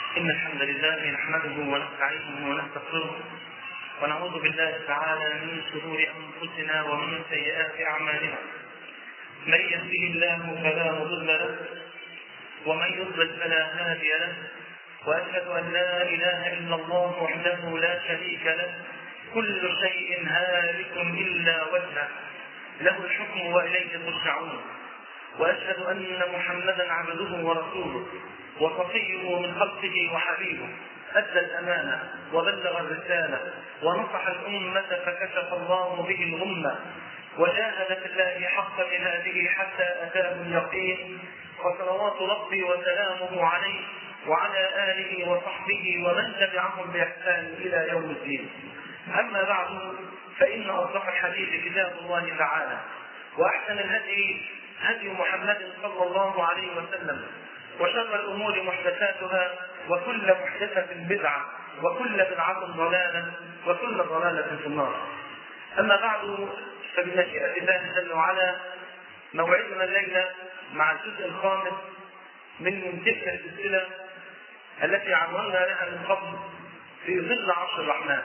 إن الحمد لله نحمده ونستعينه ونستغفره ونعوذ بالله تعالى من شرور أنفسنا ومن سيئات أعمالنا من يهده الله فلا مضل له ومن يضلل فلا هادي له وأشهد أن لا إله إلا الله وحده لا شريك له كل شيء هالك إلا وجهه له الحكم وإليه ترجعون وأشهد أن محمدا عبده ورسوله وصفيه من خلقه وحبيبه أدى الأمانة وبلغ الرسالة ونصح الأمة فكشف الله به الغمة وجاهد في الله حق جهاده حتى أتاه اليقين وصلوات ربي وسلامه عليه وعلى آله وصحبه ومن تبعهم بإحسان إلى يوم الدين أما بعد فإن أصدق الحديث كتاب الله تعالى وأحسن الهدي هدي محمد صلى الله عليه وسلم وشر الأمور محدثاتها وكل محدثة بدعة وكل بدعة ضلالة وكل ضلالة في النار أما بعد فبمشيئة الله جل وعلا موعدنا الليلة مع الجزء الخامس من تلك السلسلة التي عنونا لها من قبل في ظل عرش الرحمن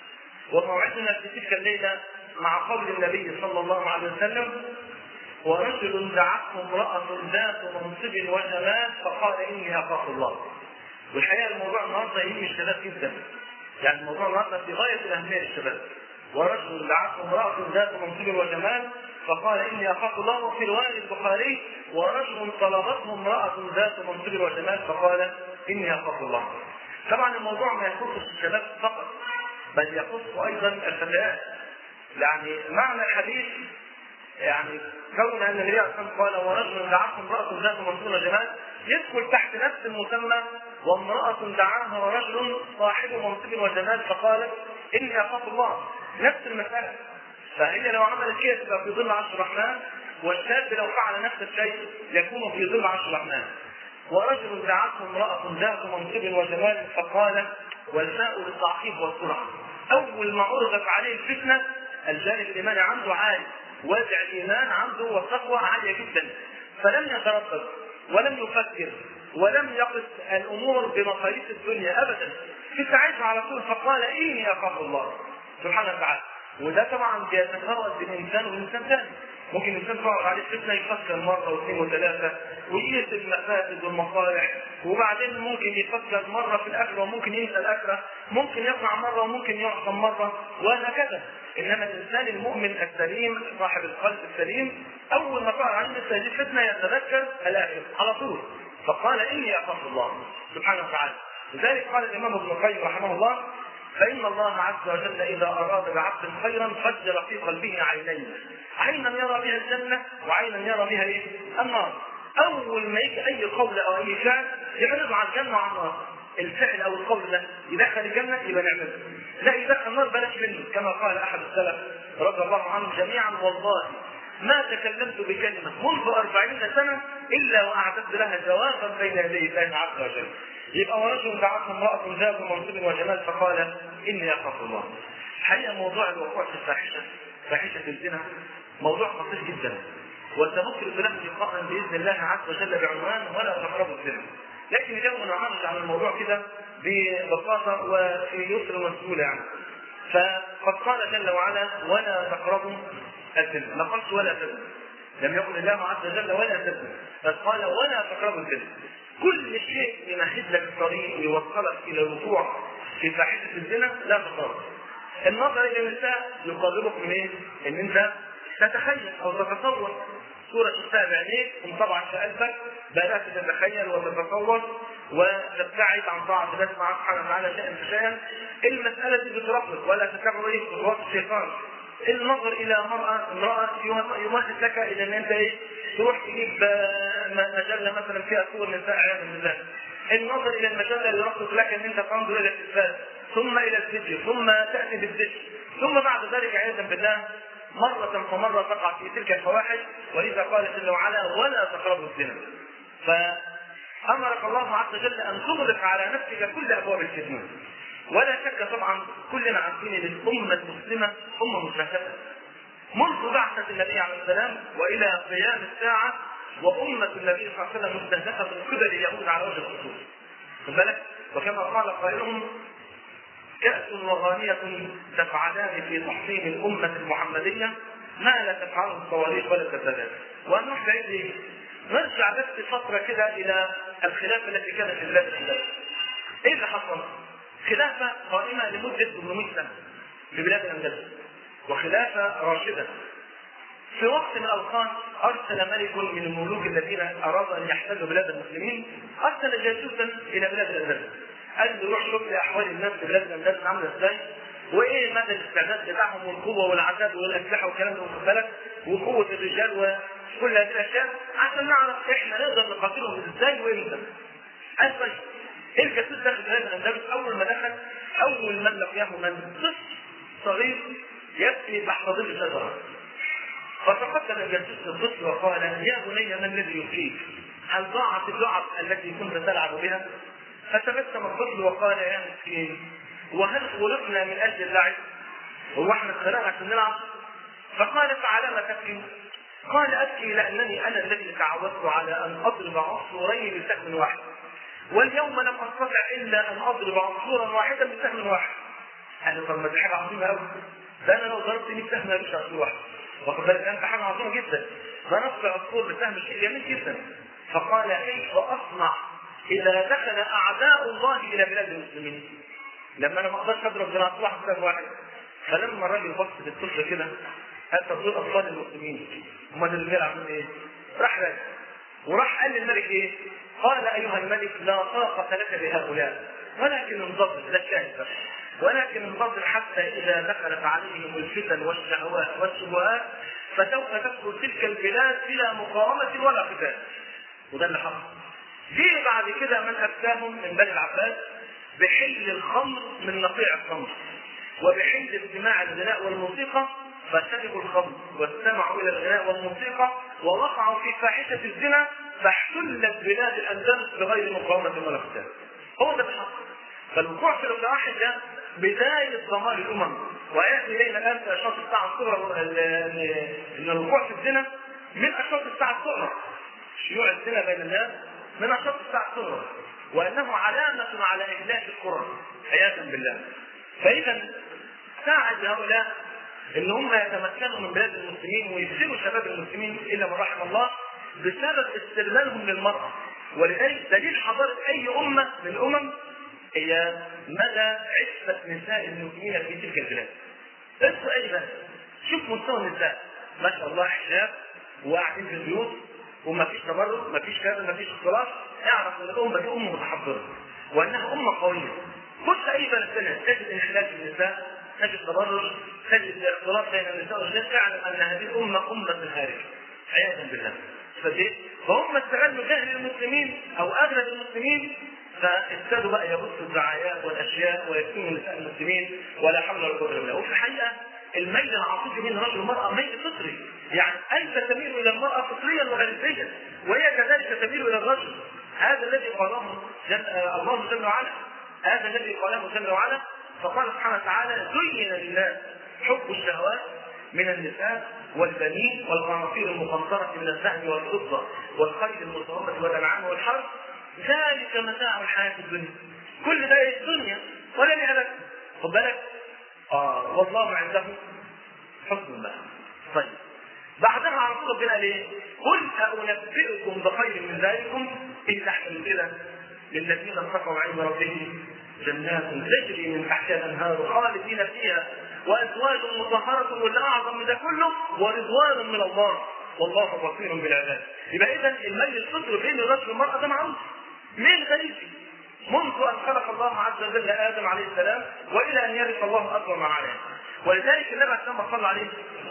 وموعدنا في تلك الليلة مع قول النبي صلى الله عليه وسلم ورجل دعته امرأة ذات منصب وجمال فقال إني أخاف الله. والحقيقة الموضوع النهارده يهم الشباب جدا. يعني الموضوع النهارده في غاية الأهمية للشباب. ورجل دعته امرأة ذات منصب وجمال فقال إني أخاف الله وفي رواية البخاري ورجل طلبته امرأة ذات منصب وجمال فقال إني أخاف الله. طبعا الموضوع ما يخصش الشباب فقط بل يخص أيضا الفتيات. يعني معنى الحديث يعني كون ان النبي عليه الصلاه قال ورجل دعته امراه ذات منصور جمال يدخل تحت نفس المسمى وامراه دعاها رجل صاحب منصب وجمال فقالت اني اخاف الله نفس المساله فهي لو عملت كده تبقى في ظل عرش الرحمن والشاب لو فعل نفس الشيء يكون في ظل عرش الرحمن ورجل دعته امراه ذات منصب وجمال فقالت والفاء للتعقيب والسرعه اول ما عرضت عليه الفتنه الجانب الايماني عنده عالي وازع الايمان عنده والتقوى عاليه جدا فلم يتردد ولم يفكر ولم يقص الامور بمقاييس الدنيا ابدا في ساعتها على طول فقال اني اخاف الله سبحانه وتعالى وده طبعا بيتفرد بين انسان وانسان ثاني ممكن الانسان تعرض عليه فتنه يفكر مره واثنين وثلاثه ويقيس المفاسد والمصالح وبعدين ممكن يفكر مره في الاخره وممكن ينسى الاخره ممكن يقع مره وممكن يعصم مره وهكذا انما الانسان المؤمن السليم صاحب القلب السليم اول ما قال عنه مثل هذه الفتنه يتذكر الاخر على طول فقال اني اخاف الله سبحانه وتعالى لذلك قال الامام ابن القيم رحمه الله فان الله عز وجل اذا اراد بعبد خيرا فجر في قلبه عينين عينا يرى بها الجنه وعينا يرى بها ايه؟ النار اول ما يجي اي قول او اي فعل يعرض عن الجنه وعن النار الفعل او القول ده يدخل الجنه يبقى نعمله لا يدخل النار بلاش منه كما قال احد السلف رضي الله عنهم جميعا والله ما تكلمت بكلمة منذ أربعين سنة إلا وأعددت لها جوابا بين يدي الله عز وجل يبقى ورجل دعته امرأة ذات منصب وجمال فقال إني أخاف الله حقيقة موضوع الوقوع في الفاحشة فاحشة الزنا موضوع خطير جدا وسنخرج له لقاء بإذن الله عز وجل بعنوان ولا تقربوا الزنا لكن اليوم نعرض على الموضوع كده ببساطة وفي يسر وسهولة يعني فقد قال جل وعلا ولا تقربوا الزنا ما قالش ولا تزنوا لم يقل الله عز وجل ولا تزنوا بل قال ولا تقربوا الزنا كل شيء يمهد لك الطريق ويوصلك الى الوقوع في فاحشه الزنا لا تقرب النظر الى النساء يقربك من ايه؟ ان انت تتخيل او تتصور صورة شفتها بعينيك انطبعت في قلبك بدأت تتخيل وتتصور وتبتعد عن طاعة الله سبحانه وتعالى شيئا فشيئا المسألة دي بترقلك ولا تتبع ايه خطوات الشيطان النظر الى مرأة امرأة يمهد لك الى ان انت ايه تروح تجيب مجلة مثلا فيها صور نساء عياذا بالله النظر الى المجلة اللي رقصت لك ان انت تنظر الى التلفاز ثم الى الفيديو ثم تأتي بالذكر ثم بعد ذلك عياذا بالله مرة فمرة تقع في تلك الفواحش ولذا قال جل وعلا ولا تقربوا الزنا. فأمرك الله عز وجل أن تغلق على نفسك كل أبواب الفتنة. ولا شك طبعا كلنا عارفين ان الأمة المسلمة أمة مشاهدة. منذ بعثة النبي عليه السلام وإلى قيام الساعة وأمة النبي صلى الله عليه وسلم مستهدفة من قبل اليهود على وجه الخصوص. خد بالك؟ وكما قال قائلهم كأس وغانية تفعلان في تحطيم الأمة المحمدية ما لا تفعله الصواريخ ولا الدبابات. وهنروح بعيد ايه؟ نرجع بس فترة كده إلى الخلافة التي كانت في بلاد الأندلس. إيه اللي حصل؟ خلافة قائمة لمدة 800 سنة في بلاد الأندلس. وخلافة راشدة. في وقت من الأوقات أرسل ملك من الملوك الذين أرادوا أن يحتلوا بلاد المسلمين أرسل جاسوسا إلى بلاد الأندلس. قال له روح شوف لي أحوال الناس في بلاد الأندلس عاملة إزاي وايه مدى الاستعداد بتاعهم والقوه والعتاد والاسلحه والكلام ده واخد بالك وقوه الرجال وكل هذه الاشياء عشان نعرف احنا نقدر نقاتلهم ازاي وامتى. قال طيب ايه الجاسوس داخل بلاد الاندلس اول ما دخل اول من لقياه من طفل صغير يبكي تحت ظل شجره. فتقدم الجاسوس للطفل وقال يا بني ما الذي يبكيك؟ هل ضاعت اللعب التي كنت تلعب بها؟ فتبسم الطفل وقال يا مسكين وهل خلقنا من اجل اللعب؟ هو احنا اتخلقنا عشان نلعب؟ فقال فعلى ما تبكي؟ قال ابكي لانني انا الذي تعودت على ان اضرب عصفورين بسهم واحد. واليوم لم استطع الا ان اضرب عصفورا واحدا بسهم واحد. قال طب ما دي حاجه عظيمه قوي. ده انا لو ضربت 100 سهم مش عصفور واحد. واخد بالك انت حاجه عظيمه جدا. ضربت عصفور بسهم شيء جميل جدا. فقال كيف اصنع اذا دخل اعداء الله الى بلاد المسلمين؟ لما انا ما اقدرش اضرب جناح واحد سهم واحد فلما الراجل بص في الطفل كده قال طب دول اطفال المسلمين هم دول اللي بيلعبون ايه؟ راح راجع وراح قال للملك ايه؟ قال ايها الملك لا طاقه لك بهؤلاء ولكن انتظر ده الشاهد بقى ولكن انتظر حتى اذا دخلت عليهم الفتن والشهوات والشبهات فسوف تدخل تلك البلاد بلا مقاومه ولا قتال وده اللي حصل جه بعد كده من افتاهم من بني العباس بحل الخمر من نقيع الخمر وبحل استماع الغناء والموسيقى فشربوا الخمر واستمعوا الى الغناء والموسيقى ووقعوا في فاحشه الزنا فاحتلت بلاد الاندلس بغير مقاومه ولا قتال. هو ده الحق. فالوقوع في الواحد ده بدايه دمار الامم وياتي الينا الان في اشراط الساعه الصغرى ان الوقوع في الزنا من اشراط الساعه الصغرى. شيوع الزنا بين الناس من اشراط الساعه الصغرى. وانه علامه على اهلاك القرى عياذا بالله. فاذا ساعد هؤلاء ان هم يتمكنوا من بلاد المسلمين ويسيروا شباب المسلمين الا من رحم الله بسبب استغلالهم للمراه ولذلك دليل حضاره اي امه من الامم هي مدى عفه نساء المسلمين في تلك البلاد. السؤال بس شوف مستوى النساء ما شاء الله حجاب وقاعدين في البيوت وما فيش تبرج ما فيش كذا ما فيش اختلاط اعرف ان الامه دي امه متحضره وانها امه قويه خش اي بلد ثانيه تجد انحلال في النساء تجد تبرج تجد اختلاط بين النساء والرجال تعلم ان هذه الامه امه الهارج عياذا بالله فدي فهم استغلوا جهل المسلمين او اغلب المسلمين فابتدوا بقى يبثوا الدعايات والاشياء ويكتموا نساء المسلمين ولا حول ولا قوه الا بالله وفي الحقيقه الميل العاطفي بين الرجل والمراه ميل فطري يعني انت تميل الى المراه فطريا وغريزيا وهي كذلك تميل الى الرجل هذا الذي قاله جل... آه الله جل وعلا هذا الذي قاله جل وعلا فقال سبحانه وتعالى زين للناس حب الشهوات من النساء والبنين والقناطير المقنطرة من الذهب والفضة والخيل المصومة والأنعام والحرث ذلك متاع الحياة الدنيا كل ده الدنيا ولا لها خد بالك آه والله عنده حسن المال طيب بعدها على طول ربنا قال ايه؟ قل أنبئكم بخير من ذلكم إن تحملوا كده للذين اتقوا عند ربهم جنات تجري من تحتها الانهار خالدين فيها وازواج مطهره واللي اعظم من ده كله ورضوان من الله والله بصير بالعباد يبقى اذا الميل الفطر بين الرجل والمراه ده معروف مين غريزي منذ ان خلق الله عز وجل ادم عليه السلام والى ان يرث الله ارض ما عليه ولذلك النبي عليه السلام صلى عليه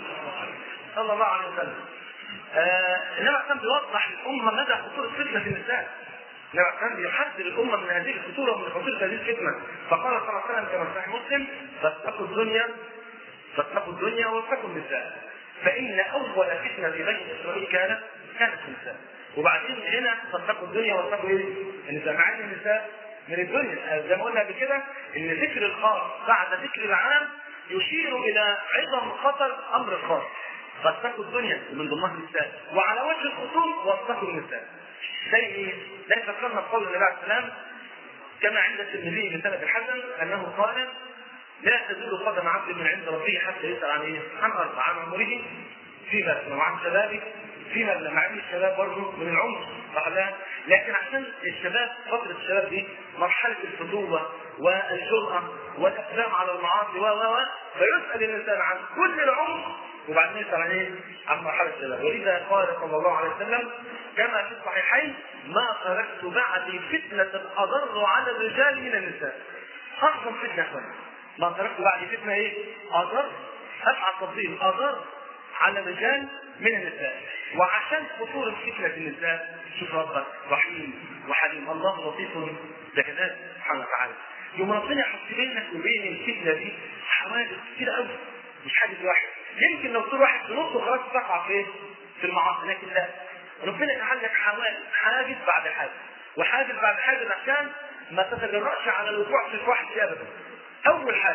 صلى الله عليه وسلم آه النبي عليه السلام بيوضح للامه مدى خطوره فتنه النساء النبي كان يحذر الامه من هذه الخطوره ومن خطوره هذه الفتنه فقال صلى الله عليه وسلم كما صحيح مسلم فاتقوا الدنيا فاتقوا الدنيا واتقوا النساء فان اول فتنه في بني اسرائيل كانت كانت النساء وبعدين هنا فاتقوا الدنيا واتقوا ايه؟ النساء مع ان النساء من الدنيا زي ما قلنا قبل كده ان ذكر الخاص بعد ذكر العام يشير الى عظم خطر امر الخاص فاتقوا الدنيا من ضمنها النساء وعلى وجه الخصوص واتقوا النساء زي ايه؟ زي فكرنا بقول النبي عليه السلام كما عند الترمذي بسند الحسن انه قال لا تزول قدم عبد من عند ربه حتى يسال عن ايه؟ عن اربع عن عمره فيما وعن شبابه فيما لما مع ان الشباب برضه من العمر صح لا؟ لكن عشان الشباب فتره الشباب دي مرحله الفتوه والجرأه والاقدام على المعاصي و و و فيسال الانسان عن كل العمر وبعدين يسال عن ايه؟ عن مرحله الشباب ولذا قال صلى الله عليه وسلم كما في الصحيحين ما تركت بعدي فتنه اضر على الرجال من النساء. اعظم فتنه اخوان ما تركت بعدي فتنه ايه؟ اضر ابعد تفضيل اضر على الرجال من النساء وعشان خطورة فتنة النساء شوف ربك رحيم وحليم الله لطيف بكذلك سبحانه وتعالى يوم ربنا يحط بينك وبين الفتنة دي حوادث كتير قوي مش حادث واحد يمكن لو طول واحد في نصه خلاص تقع في ايه؟ في المعاصي لكن لا ربنا يجعل لك حوادث حاجز بعد حاجز وحاجز بعد حاجز عشان ما تتجرأش على الوقوع في الواحد ابدا اول حاجه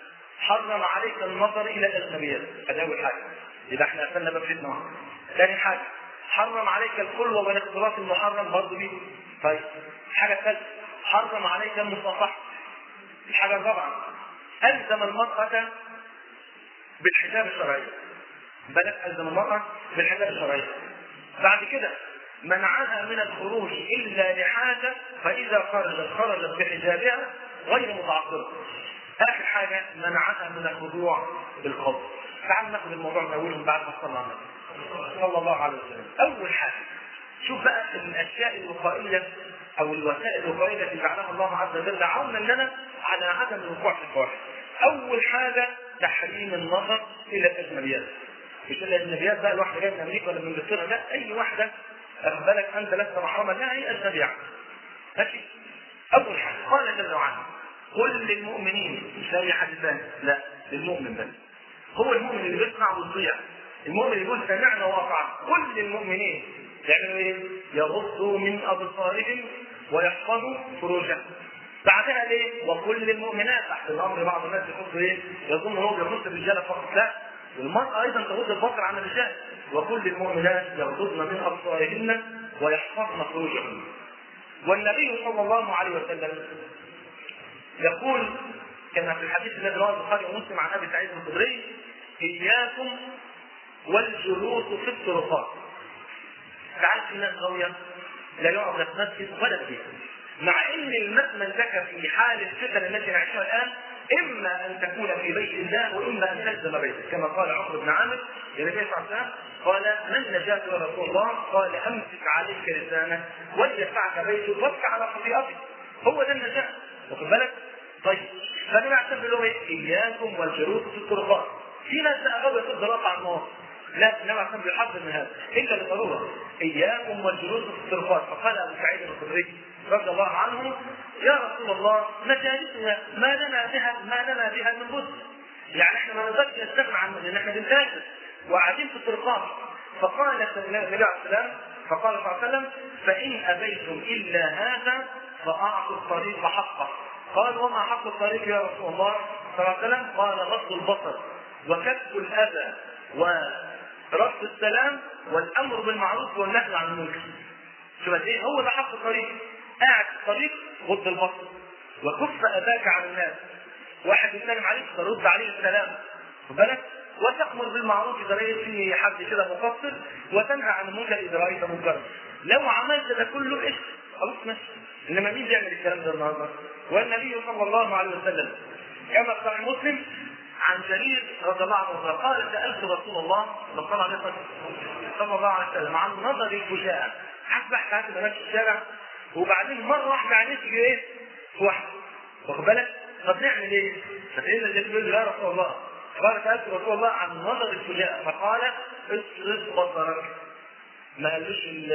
حرم عليك النظر الى الاجنبيات هذا اول حاجه يبقى احنا قفلنا باب فتنه واحده. ثاني حاجه حرم عليك الخلوه والاختلاط المحرم برضه بيه. طيب الحاجه الثالثه حرم عليك المصافحه. الحاجه الرابعه الزم المراه بالحجاب الشرعي. بلد الزم المراه بالحجاب الشرعي. بعد كده منعها من الخروج الا لحاجه فاذا خرجت خرجت بحجابها غير متعصبه. اخر حاجه منعها من الخضوع بالخوف. تعال ناخد الموضوع من اوله بعد ما صلى على النبي صلى الله عليه وسلم اول حاجه شوف بقى الاشياء الوقائيه او الوسائل الوقائيه التي جعلها الله عز وجل عونا لنا على عدم الوقوع في الفواحش اول حاجه تحريم النظر الى الاجنبيات مش الاجنبيات بقى الواحده جايه من امريكا ولا من انجلترا لا اي واحده اخد بالك انت لست محرما لا هي اجنبيه ماشي اول حاجه قال جل وعلا قل للمؤمنين مش لاي حد ثاني لا للمؤمن بس هو المؤمن اللي بيسمع ويطيع المؤمن اللي يقول سمعنا واطعنا كل المؤمنين يعملوا ايه؟ يغضوا من ابصارهم ويحفظوا فروجهم بعدها ليه؟ وكل المؤمنات تحت الامر بعض الناس يحطوا ايه؟ يظن هو بيخص الرجال فقط لا والمرأة أيضا تغض البصر عن الرجال وكل المؤمنات يغضضن من أبصارهن ويحفظن فروجهن والنبي صلى الله عليه وسلم يقول كما في الحديث الذي رواه البخاري ومسلم عن ابي سعيد الخدري اياكم والجلوس في الطرقات. ساعات في ناس غاويه لا يقعد لا في مسجد ولا في بيت. مع ان المثمن لك في حال الفتن التي نعيشها الان اما ان تكون في بيت الله واما ان تلزم بيتك كما قال عمرو بن عامر للنبي صلى الله عليه وسلم قال ما النجاة يا رسول الله؟ قال امسك عليك لسانك وليدفعك بيتك وابكى على خطيئتك. هو ده النجاة. واخد بالك؟ طيب فانا اعتبر له ايه؟ اياكم والجلوس في الطرقات. في ناس بقى غاويه تضرب على النار. لا النبي عليه بيحذر من هذا، الا لضروره. اياكم والجلوس في الطرقات، فقال ابو سعيد الخدري رضي الله عنه يا رسول الله مجالسنا ما لنا بها ما لنا بها من بد. يعني احنا ما نقدرش نستغنى عن ان احنا بنسافر وقاعدين في الطرقات. فقال النبي عليه السلام فقال صلى الله عليه وسلم فان ابيتم الا هذا فاعطوا الطريق حقه قال وما حق الطريق يا رسول الله صلى الله عليه وسلم قال غض البصر وكف الاذى ورد السلام والامر بالمعروف والنهي عن المنكر شوف قد ايه هو ده حق الطريق قاعد في الطريق غض البصر وكف اذاك عن الناس واحد يسلم عليك ترد عليه السلام خد بالك وتأمر بالمعروف إذا رأيت في حد كده مقصر وتنهى عن المنكر إذا رأيت منكرا. لو عملت ده كله إيش؟ خلاص ماشي. إنما مين بيعمل الكلام ده النهارده؟ والنبي صلى الله عليه وسلم كما في صحيح مسلم عن جرير رضي الله عنه قال سألت رسول الله صلى الله عليه وسلم صلى الله عليه وسلم عن نظر الفجاءة. هسبح ساعات ماشي في الشارع وبعدين مرة واحدة عينيك إيه؟ في واحدة. واخد بالك؟ طب نعمل إيه؟ فسيدنا جرير يا رسول الله قال سألت رسول الله عن نظر الفجاء فقال اصرف بصرك ما قالوش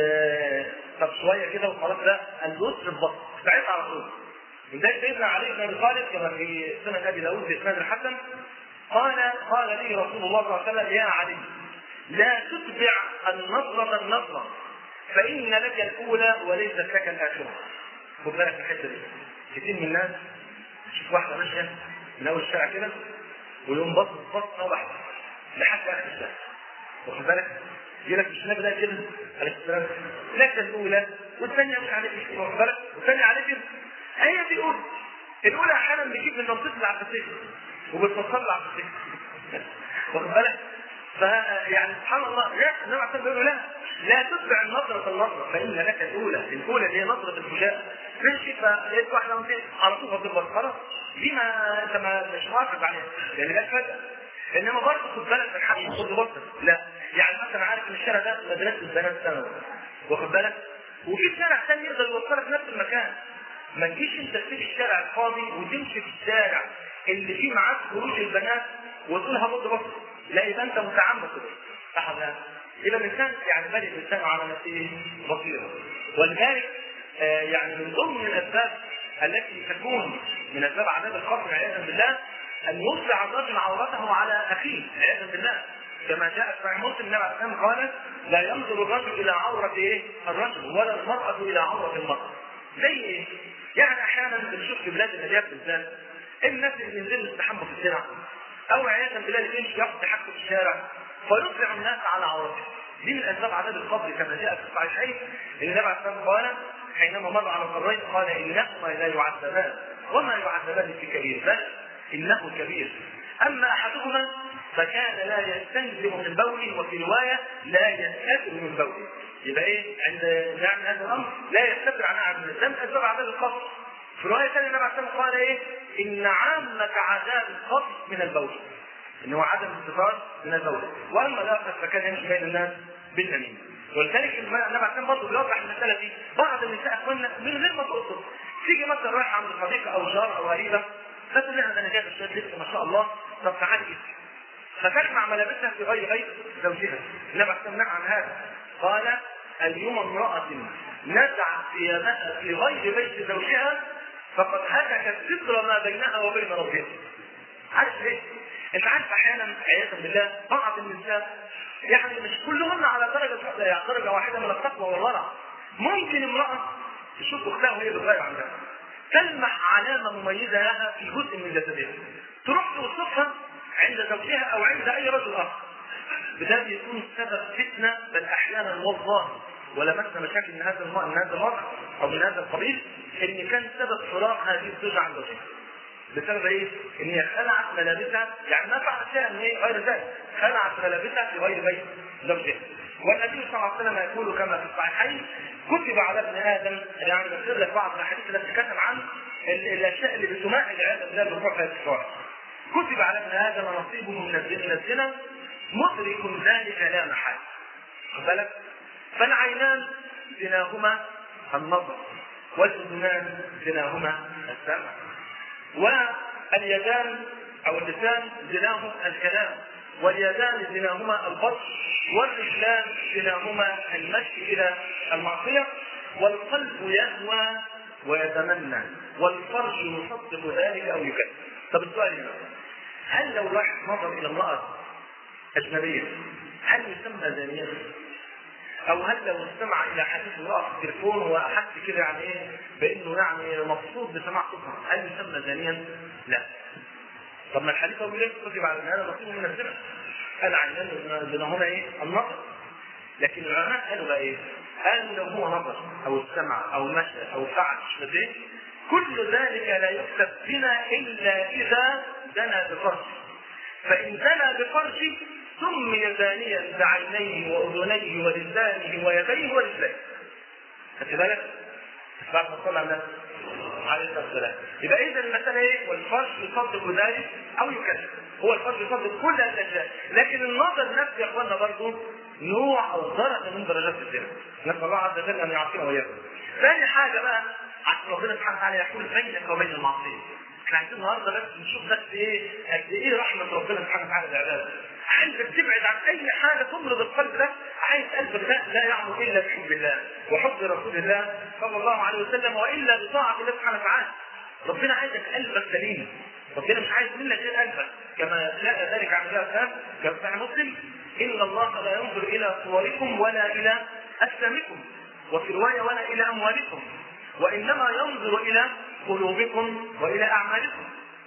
طب شويه كده وخلاص لا قال له اصرف بصرك ساعتها على طول لذلك سيدنا علي بن ابي طالب كما في سنن ابي داود باسناد الحسن قال قال لي رسول الله صلى الله عليه وسلم يا علي لا تتبع النظرة النظرة فإن لك الأولى وليست لك الآخرة. خد بالك من الحتة دي. كتير من الناس تشوف واحدة ماشية من أول الشارع كده ويقوم بص بصه واحده لحد اخر الشهر واخد بالك؟ يقول لك مش النبي ده كده عليه السلام لك الاولى والثانيه مش عليك واخد بالك؟ والثانيه عليك هي دي الاولى احيانا بتجيب من منطقه العباسيه وبتوصل العباسيه واخد بالك؟ فيعني سبحان الله لا النبي عليه بيقول لا لا تتبع النظرة النظرة فإن لك الأولى، الأولى اللي هي نظرة الفجاء ماشي فلقيت واحدة مثلا على طول هتكبر خلاص دي ما انت ما مش محافظ عليها لأن ده فجأة انما برضه خد بالك من حق خد بصر لا يعني مثلا عارف ان الشارع ده مدرسه البنات ثانوي واخد بالك وفي شارع ثاني يقدر يوصلك نفس المكان ما تجيش انت تسيب الشارع الفاضي وتمشي في الشارع اللي فيه معاك خروج البنات وتقول هبص بصر لا يبقى انت متعمد كده صح ولا لا؟ يبقى الانسان يعني بني الانسان على نفسه بصيره ولذلك آه يعني من ضمن الاسباب التي تكون من اسباب عذاب القبر عياذا بالله ان يطلع الرجل عورته على اخيه عياذا بالله كما جاء في صحيح مسلم النبي عليه الصلاه قال لا ينظر الرجل الى عوره ايه؟ الرجل ولا المراه الى عوره المراه. زي ايه؟ يعني احيانا بنشوف في بلاد الارياف بالذات الناس اللي بينزلوا يستحموا في الشارع او عياذا بالله اللي يمشي ياخد حقه في الشارع فيطلع الناس على عورته. دي من اسباب عذاب القبر كما جاء في الصحيحين ان النبي عليه الصلاه قال حينما مر على القبرين قال انهما لا يعذبان وما يعذبان في كبير بل انه كبير اما احدهما فكان لا يستنزف من بوله وفي روايه لا يستتر من بوله يبقى ايه عند نعم هذا الامر لا يستتر عن عبد ده من اسباب عذاب القبر في روايه ثانيه النبي عليه قال ايه ان عامه عذاب القبر من البول ان هو عدم الاستفار من البول واما الاخر فكان يمشي بين الناس بالنميمه ولذلك النبي عليه برضه بيوضح المساله دي بعض النساء اخواننا من غير ما تقصد تيجي مثلا رايحه عند صديقه او جار او قريبه فتقول لها انا جايب شويه لبس ما شاء الله طب تعالي اسمي فتجمع ملابسها في غير بيت زوجها النبي عليه نهى عن هذا قال اليوم امرأة نزعت ثيابها في غير بيت زوجها فقد هتكت ستر ما بينها وبين ربها عارف ليه؟ انت عارف احيانا عياذا بالله بعض النساء يعني مش كلهن على درجه واحده يعني درجه واحده من التقوى والورع ممكن امراه تشوف اختها وهي بتغير عندها تلمح علامه مميزه لها في جزء من جسدها تروح توصفها عند زوجها او عند اي رجل اخر بده يكون سبب فتنه بل احيانا والله ولمسنا مشاكل من هذا المرء من هذا المرء او من هذا القبيل ان كان سبب فراق هذه الزوجه عن زوجها بسبب ايه؟ ان هي خلعت ملابسها يعني ما فعلت شيئا من ايه؟ غير ذلك خلعت ملابسها في غير بيت زوجها والنبي صلى الله عليه وسلم يقول كما في الصحيحين كتب على ابن ادم يعني بذكر لك بعض الاحاديث التي تتكلم عن الاشياء اللي بتمهد عياذا بالله بالروح الصالح كتب على ابن ادم نصيبه من الزنا مدرك ذلك لا محال خد بالك فالعينان زناهما النظر والاذنان زناهما السمع واليدان او اللسان زناه الكلام واليدان زناهما البطش والرجلان زناهما المشي الى المعصيه والقلب يهوى ويتمنى والفرج يصدق ذلك او يكذب طب السؤال هنا هل لو واحد نظر الى امراه اجنبيه هل يسمى زانيا؟ او هل لو استمع الى حديث امراه في التليفون واحس كده يعني ايه بانه يعني مبسوط بسماع صوتها هل يسمى زانيا؟ لا. طب ما الحديث هو بيقول كتب على هذا نصيب من الزنا. قال عينان زناهما ايه؟ النظر. لكن العلماء قالوا بقى ايه؟ قالوا لو هو نظر او استمع او مشى او فعل مش ايه؟ كل ذلك لا يكتب زنا الا اذا زنى بفرجه. فان زنى بفرجه سمي زانيا بعينيه واذنيه ولسانه ويديه ورجليه. خدت بالك؟ بعد ما صلى على عليه الصلاه والسلام. يبقى اذا المساله ايه؟ والفرج يصدق ذلك او يكذب. هو الفرج يصدق كل هذه الاشياء، لكن النظر نفسه يا اخوانا برضه نوع او درجه من درجات الزنا. نسال الله عز وجل ان يعصينا واياكم. ثاني حاجه بقى عشان ربنا سبحانه وتعالى يقول بينك وبين المعصيه. احنا عايزين النهارده بس نشوف بس ايه قد ايه رحمه ربنا سبحانه وتعالى لعباده. عايزك تبعد عن اي حاجه تمرض القلب ده عايز قلبك ده لا يعمل الا بحب الله وحب رسول الله صلى الله عليه وسلم والا بطاعه الله سبحانه وتعالى ربنا عايزك قلبك سليم ربنا مش عايز منك غير قلبك كما جاء ذلك عن جاء كما في صحيح مسلم ان الله لا ينظر الى صوركم ولا الى اجسامكم وفي روايه ولا الى اموالكم وانما ينظر الى قلوبكم والى اعمالكم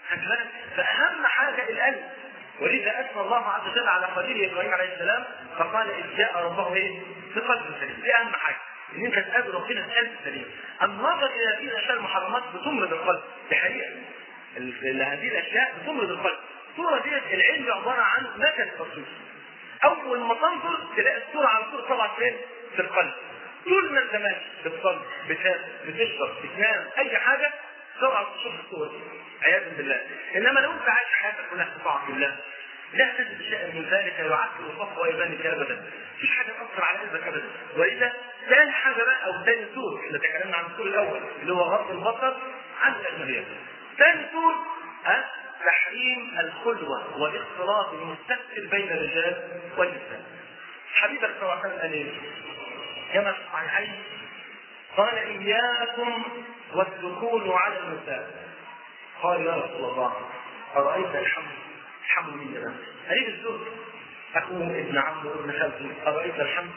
فاهم حاجه القلب ولذا اثنى الله عز وجل على خليل ابراهيم عليه السلام فقال اذ جاء ربه ايه؟ بقلب سليم دي اهم حاجه ان انت تقابل ربنا بقلب سليم النظر الى هذه الاشياء المحرمات بتمرض القلب دي حقيقه ال- هذه الاشياء بتمرض القلب الصوره ديت العلم عباره عن مكن تصوير اول ما تنظر تلاقي الصوره على طول طبعا فين في القلب طول ما انت ماشي بتصلي بتاكل بتشرب بتنام اي حاجه طبعا تشوف الصور دي عياذا بالله انما لو انت عايش حياتك كلها في طاعه الله لا تجد شيئا من ذلك يعكر صفو ايمانك ابدا مفيش حاجه تاثر على قلبك ابدا والا ثاني حاجه بقى او ثاني سور احنا تكلمنا عن السور الاول اللي هو غض البصر عن الاجنبيات ثاني سور ها تحريم الخلوه والاختلاط المستكثر بين الرجال والنساء حبيبك صلى الله عليه وسلم قال ايه؟ كما في الصحيحين قال اياكم والدخول على النساء قال يا رسول الله ارايت الحمل الحمل من جنان قريب الزوج اخوه ابن عمه ابن خالته ارايت الحمل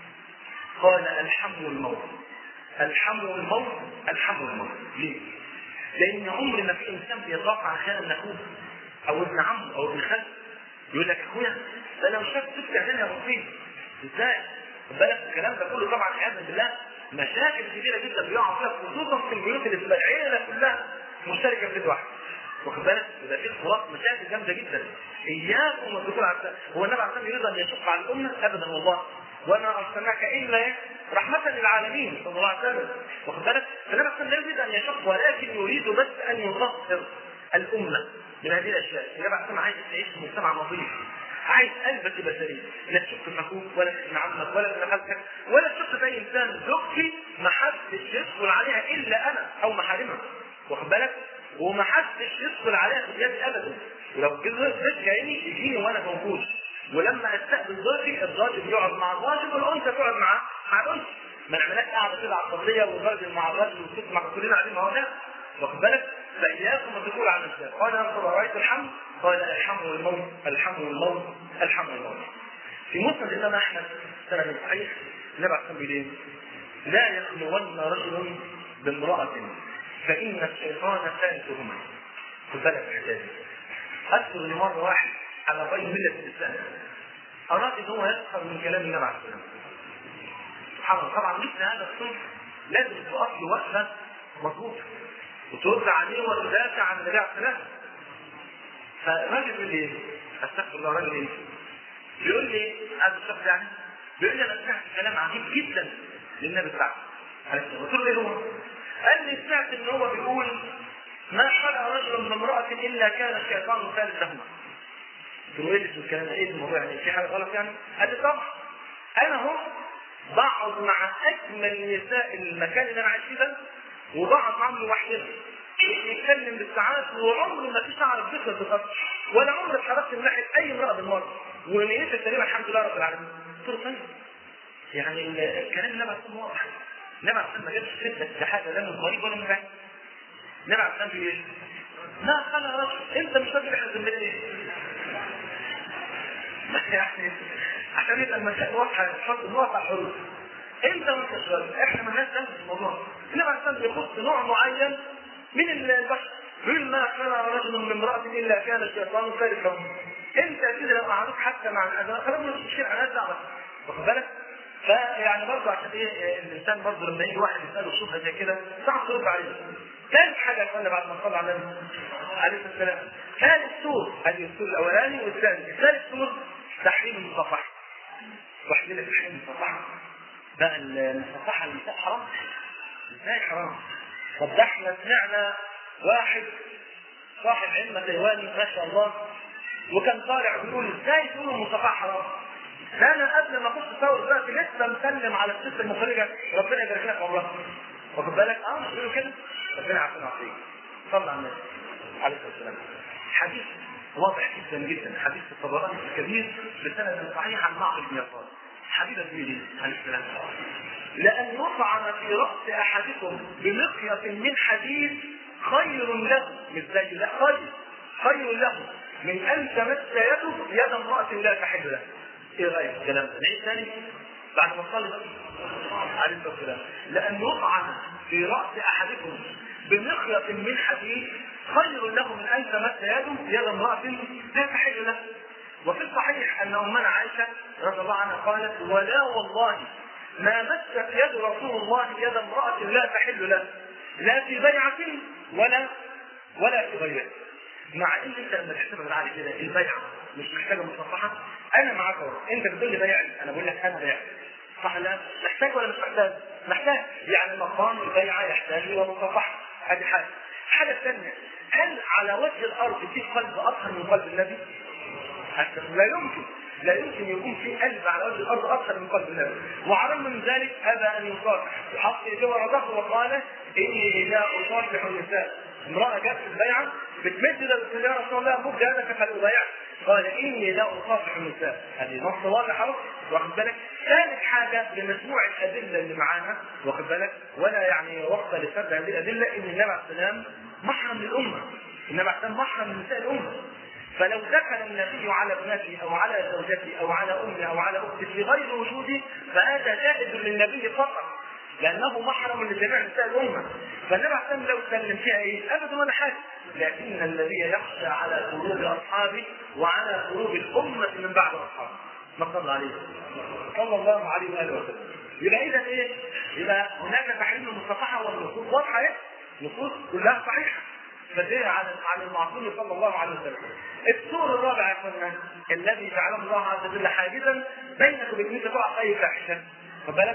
قال الحمل الموت الحمل الموت الحمل الموت ليه؟ لان عمر ما في انسان بيتوقع عن خيانه اخوه او ابن عمه او ابن خالته يقول لك اخويا ده لو شاف ست عينيا يا مصيب ازاي؟ خد بالك الكلام ده كله طبعا عياذا بالله مشاكل كبيره جدا بيقع فيها خصوصا في البيوت اللي بتبقى العيله كلها مشتركه في بيت واحد واخد بالك يبقى في اختلاط مشاكل جامده جدا اياكم والدخول على النساء هو النبي عليه الصلاه يريد ان يشق على الامه ابدا والله وما ارسلناك الا إيه؟ رحمه للعالمين صلى الله عليه وسلم واخد بالك فالنبي عليه الصلاه يريد ان يشق ولكن يريد بس ان يطهر الامه من هذه الاشياء النبي عليه الصلاه عايز تعيش في مجتمع نظيف عايز قلبك يبقى سليم لا تشك في اخوك ولا في ابن عمك ولا في خالتك ولا تشك في اي انسان زوجتي ما حدش يدخل عليها الا انا او محارمها واخد بالك وما حدش يدخل عليها في بيدي ابدا ولو ضيف جايني يجيني وانا موجود ولما استقبل ضيفي الراجل يقعد مع الراجل والانثى تقعد مع مع الانثى ما نعملهاش قاعده كده على القضيه والراجل مع الراجل والست مع كلنا قاعدين مع بعض واخد بالك فاياكم الدخول على النساء قال يا رسول الله رايت الحمل قال الحمل والموت الحمل والموت الحمل والموت في مسند الامام احمد سنه صحيح النبي عليه الصلاه والسلام لا يخلون رجل بامراه فان الشيطان ثالثهما خد بالك من الحكايه اذكر لي مره واحد على غير مله الاسلام اراد ان هو يسخر من كلام النبي عليه الصلاه والسلام سبحان الله طبعا مثل هذا الصنف لازم تقف له وقفه مضبوطه وترد عليه وتدافع عن النبي عليه الصلاه والسلام فالراجل بيقول لي ايه؟ استغفر الله راجل ايه؟ بيقول لي هذا الشخص يعني بيقول لي انا سمعت كلام عجيب جدا للنبي بتاعه عليه الصلاه والسلام قلت له ايه هو؟ قال لي سمعت ان هو بيقول ما خلق رجل من امرأة إلا كان الشيطان ثالث لهما. قلت له ايه الكلام ايه الموضوع يعني في حاجة غلط يعني؟ قال لي طبعا أنا هو بقعد مع أجمل نساء المكان اللي أنا عايش فيه ده وبقعد معاهم لوحدنا يتكلم بالساعات وعمري ما في شعر في جسمي تتقطع ولا عمري اتحركت من ناحيه اي امراه بالمره ونيتي سليمه الحمد لله رب العالمين قلت له طيب يعني الكلام النبي عليه الصلاه واضح النبي عليه الصلاه ما جابش فتنه في حاجه لا من قريب ولا من بعيد النبي عليه الصلاه بيقول ايه؟ ما خلى رجل انت مش راجل احنا ذمتنا ايه؟ يعني عشان يبقى المسائل واضحه تحط النقط على الحروف انت وانت شغال احنا مالناش دخل في الموضوع النبي عليه الصلاه بيخص نوع معين من البشر يقول ما كان رجل من امرأة إلا كان الشيطان ثالثهم انت كده لو قعدوك حتى مع الأذان خلاص مش مشكلة على دعوة واخد بالك؟ فيعني برضه عشان ايه الانسان برضه لما يجي واحد يساله شبهه زي كده صعب ترد عليه. ثالث حاجه يا اخوانا بعد ما صلى على النبي عليه الصلاه والسلام ثالث سور هذه السور الاولاني والثاني ثالث سور تحريم المصافحه. واحد لك تحريم المصافحه بقى المصافحه النساء حرام ازاي حرام؟ طب ده احنا سمعنا واحد صاحب علم تايواني ما شاء الله وكان طالع بيقول ازاي تقولوا المصافحه حرام؟ ده انا قبل ما اخش تصور دلوقتي لسه مسلم على الست المخرجه ربنا يبارك لك عمرها واخد بالك اه بيقولوا كده ربنا يعافينا ويعافيك صلى على النبي عليه الصلاه والسلام حديث واضح جدا جدا حديث الطبراني الكبير بسند صحيح عن معقل بن يسار حبيبة زميلي عليه السلام لأن يطعن في رأس أحدكم بمقية من حديد خير له مش زي لا خير خير له من أن تمس يده يد امرأة لا تحل له ايه رايك في الكلام ده؟ نعيد ثاني بعد ما تصلي عليه الصلاه والسلام لان يطعن في راس احدكم بمخيط من حديد خير له من ان تمس يده يد امراه لا تحل له وفي الصحيح ان امنا عائشه رضي الله عنها قالت ولا والله ما مست يد رسول الله يد امرأة لا تحل له لا في بيعة ولا ولا في غيرها مع ان انت لما تحسبها بالعقل كده البيعه مش محتاجه مصفحه انا معاك اهو انت بتقول لي بيع انا بقول لك انا بيع صح لا محتاج ولا مش محتاج؟ محتاج يعني مقام البيعه يحتاج الى مصفحه هذه حاجه الحاجه الثانيه هل على وجه الارض في قلب اطهر من قلب النبي؟ لا يمكن لا يمكن يكون في قلب على وجه الارض اكثر من قلب النبي وعلى من ذلك ابى ان يصافح وحط يده ورا ظهره وقال اني لا اصافح النساء امراه جت في البيعه بتمد يدها يا رسول الله مد يدك فلابايعك قال اني لا اصافح النساء هذه نص واضح اهو واخد بالك ثالث حاجه بمجموع الادله اللي معانا واخد بالك ولا يعني وقت لسرد هذه الادله ان النبي عليه السلام محرم للامه النبي عليه السلام محرم لنساء الامه فلو دخل النبي على ابنته او على زوجته او على امه او على اخته في غير وجوده فهذا جائز للنبي فقط لانه محرم لجميع نساء الامه فالنبي عليه السلام لو سلم فيها ايه؟ ابدا ولا حاجه لكن الذي يخشى على قلوب اصحابه وعلى قلوب الامه من بعد اصحابه ما صلى عليه صلى الله عليه واله وسلم يبقى اذا ايه؟ يبقى هناك تحريم المصافحه والنصوص واضحه ايه؟ نصوص كلها صحيحه فدل على على المعصوم صلى الله عليه وسلم. السور الرابع يا اخوانا الذي جعله الله عز وجل حاجزا بينك وبين انت تقع في اي فاحشه. خد بالك؟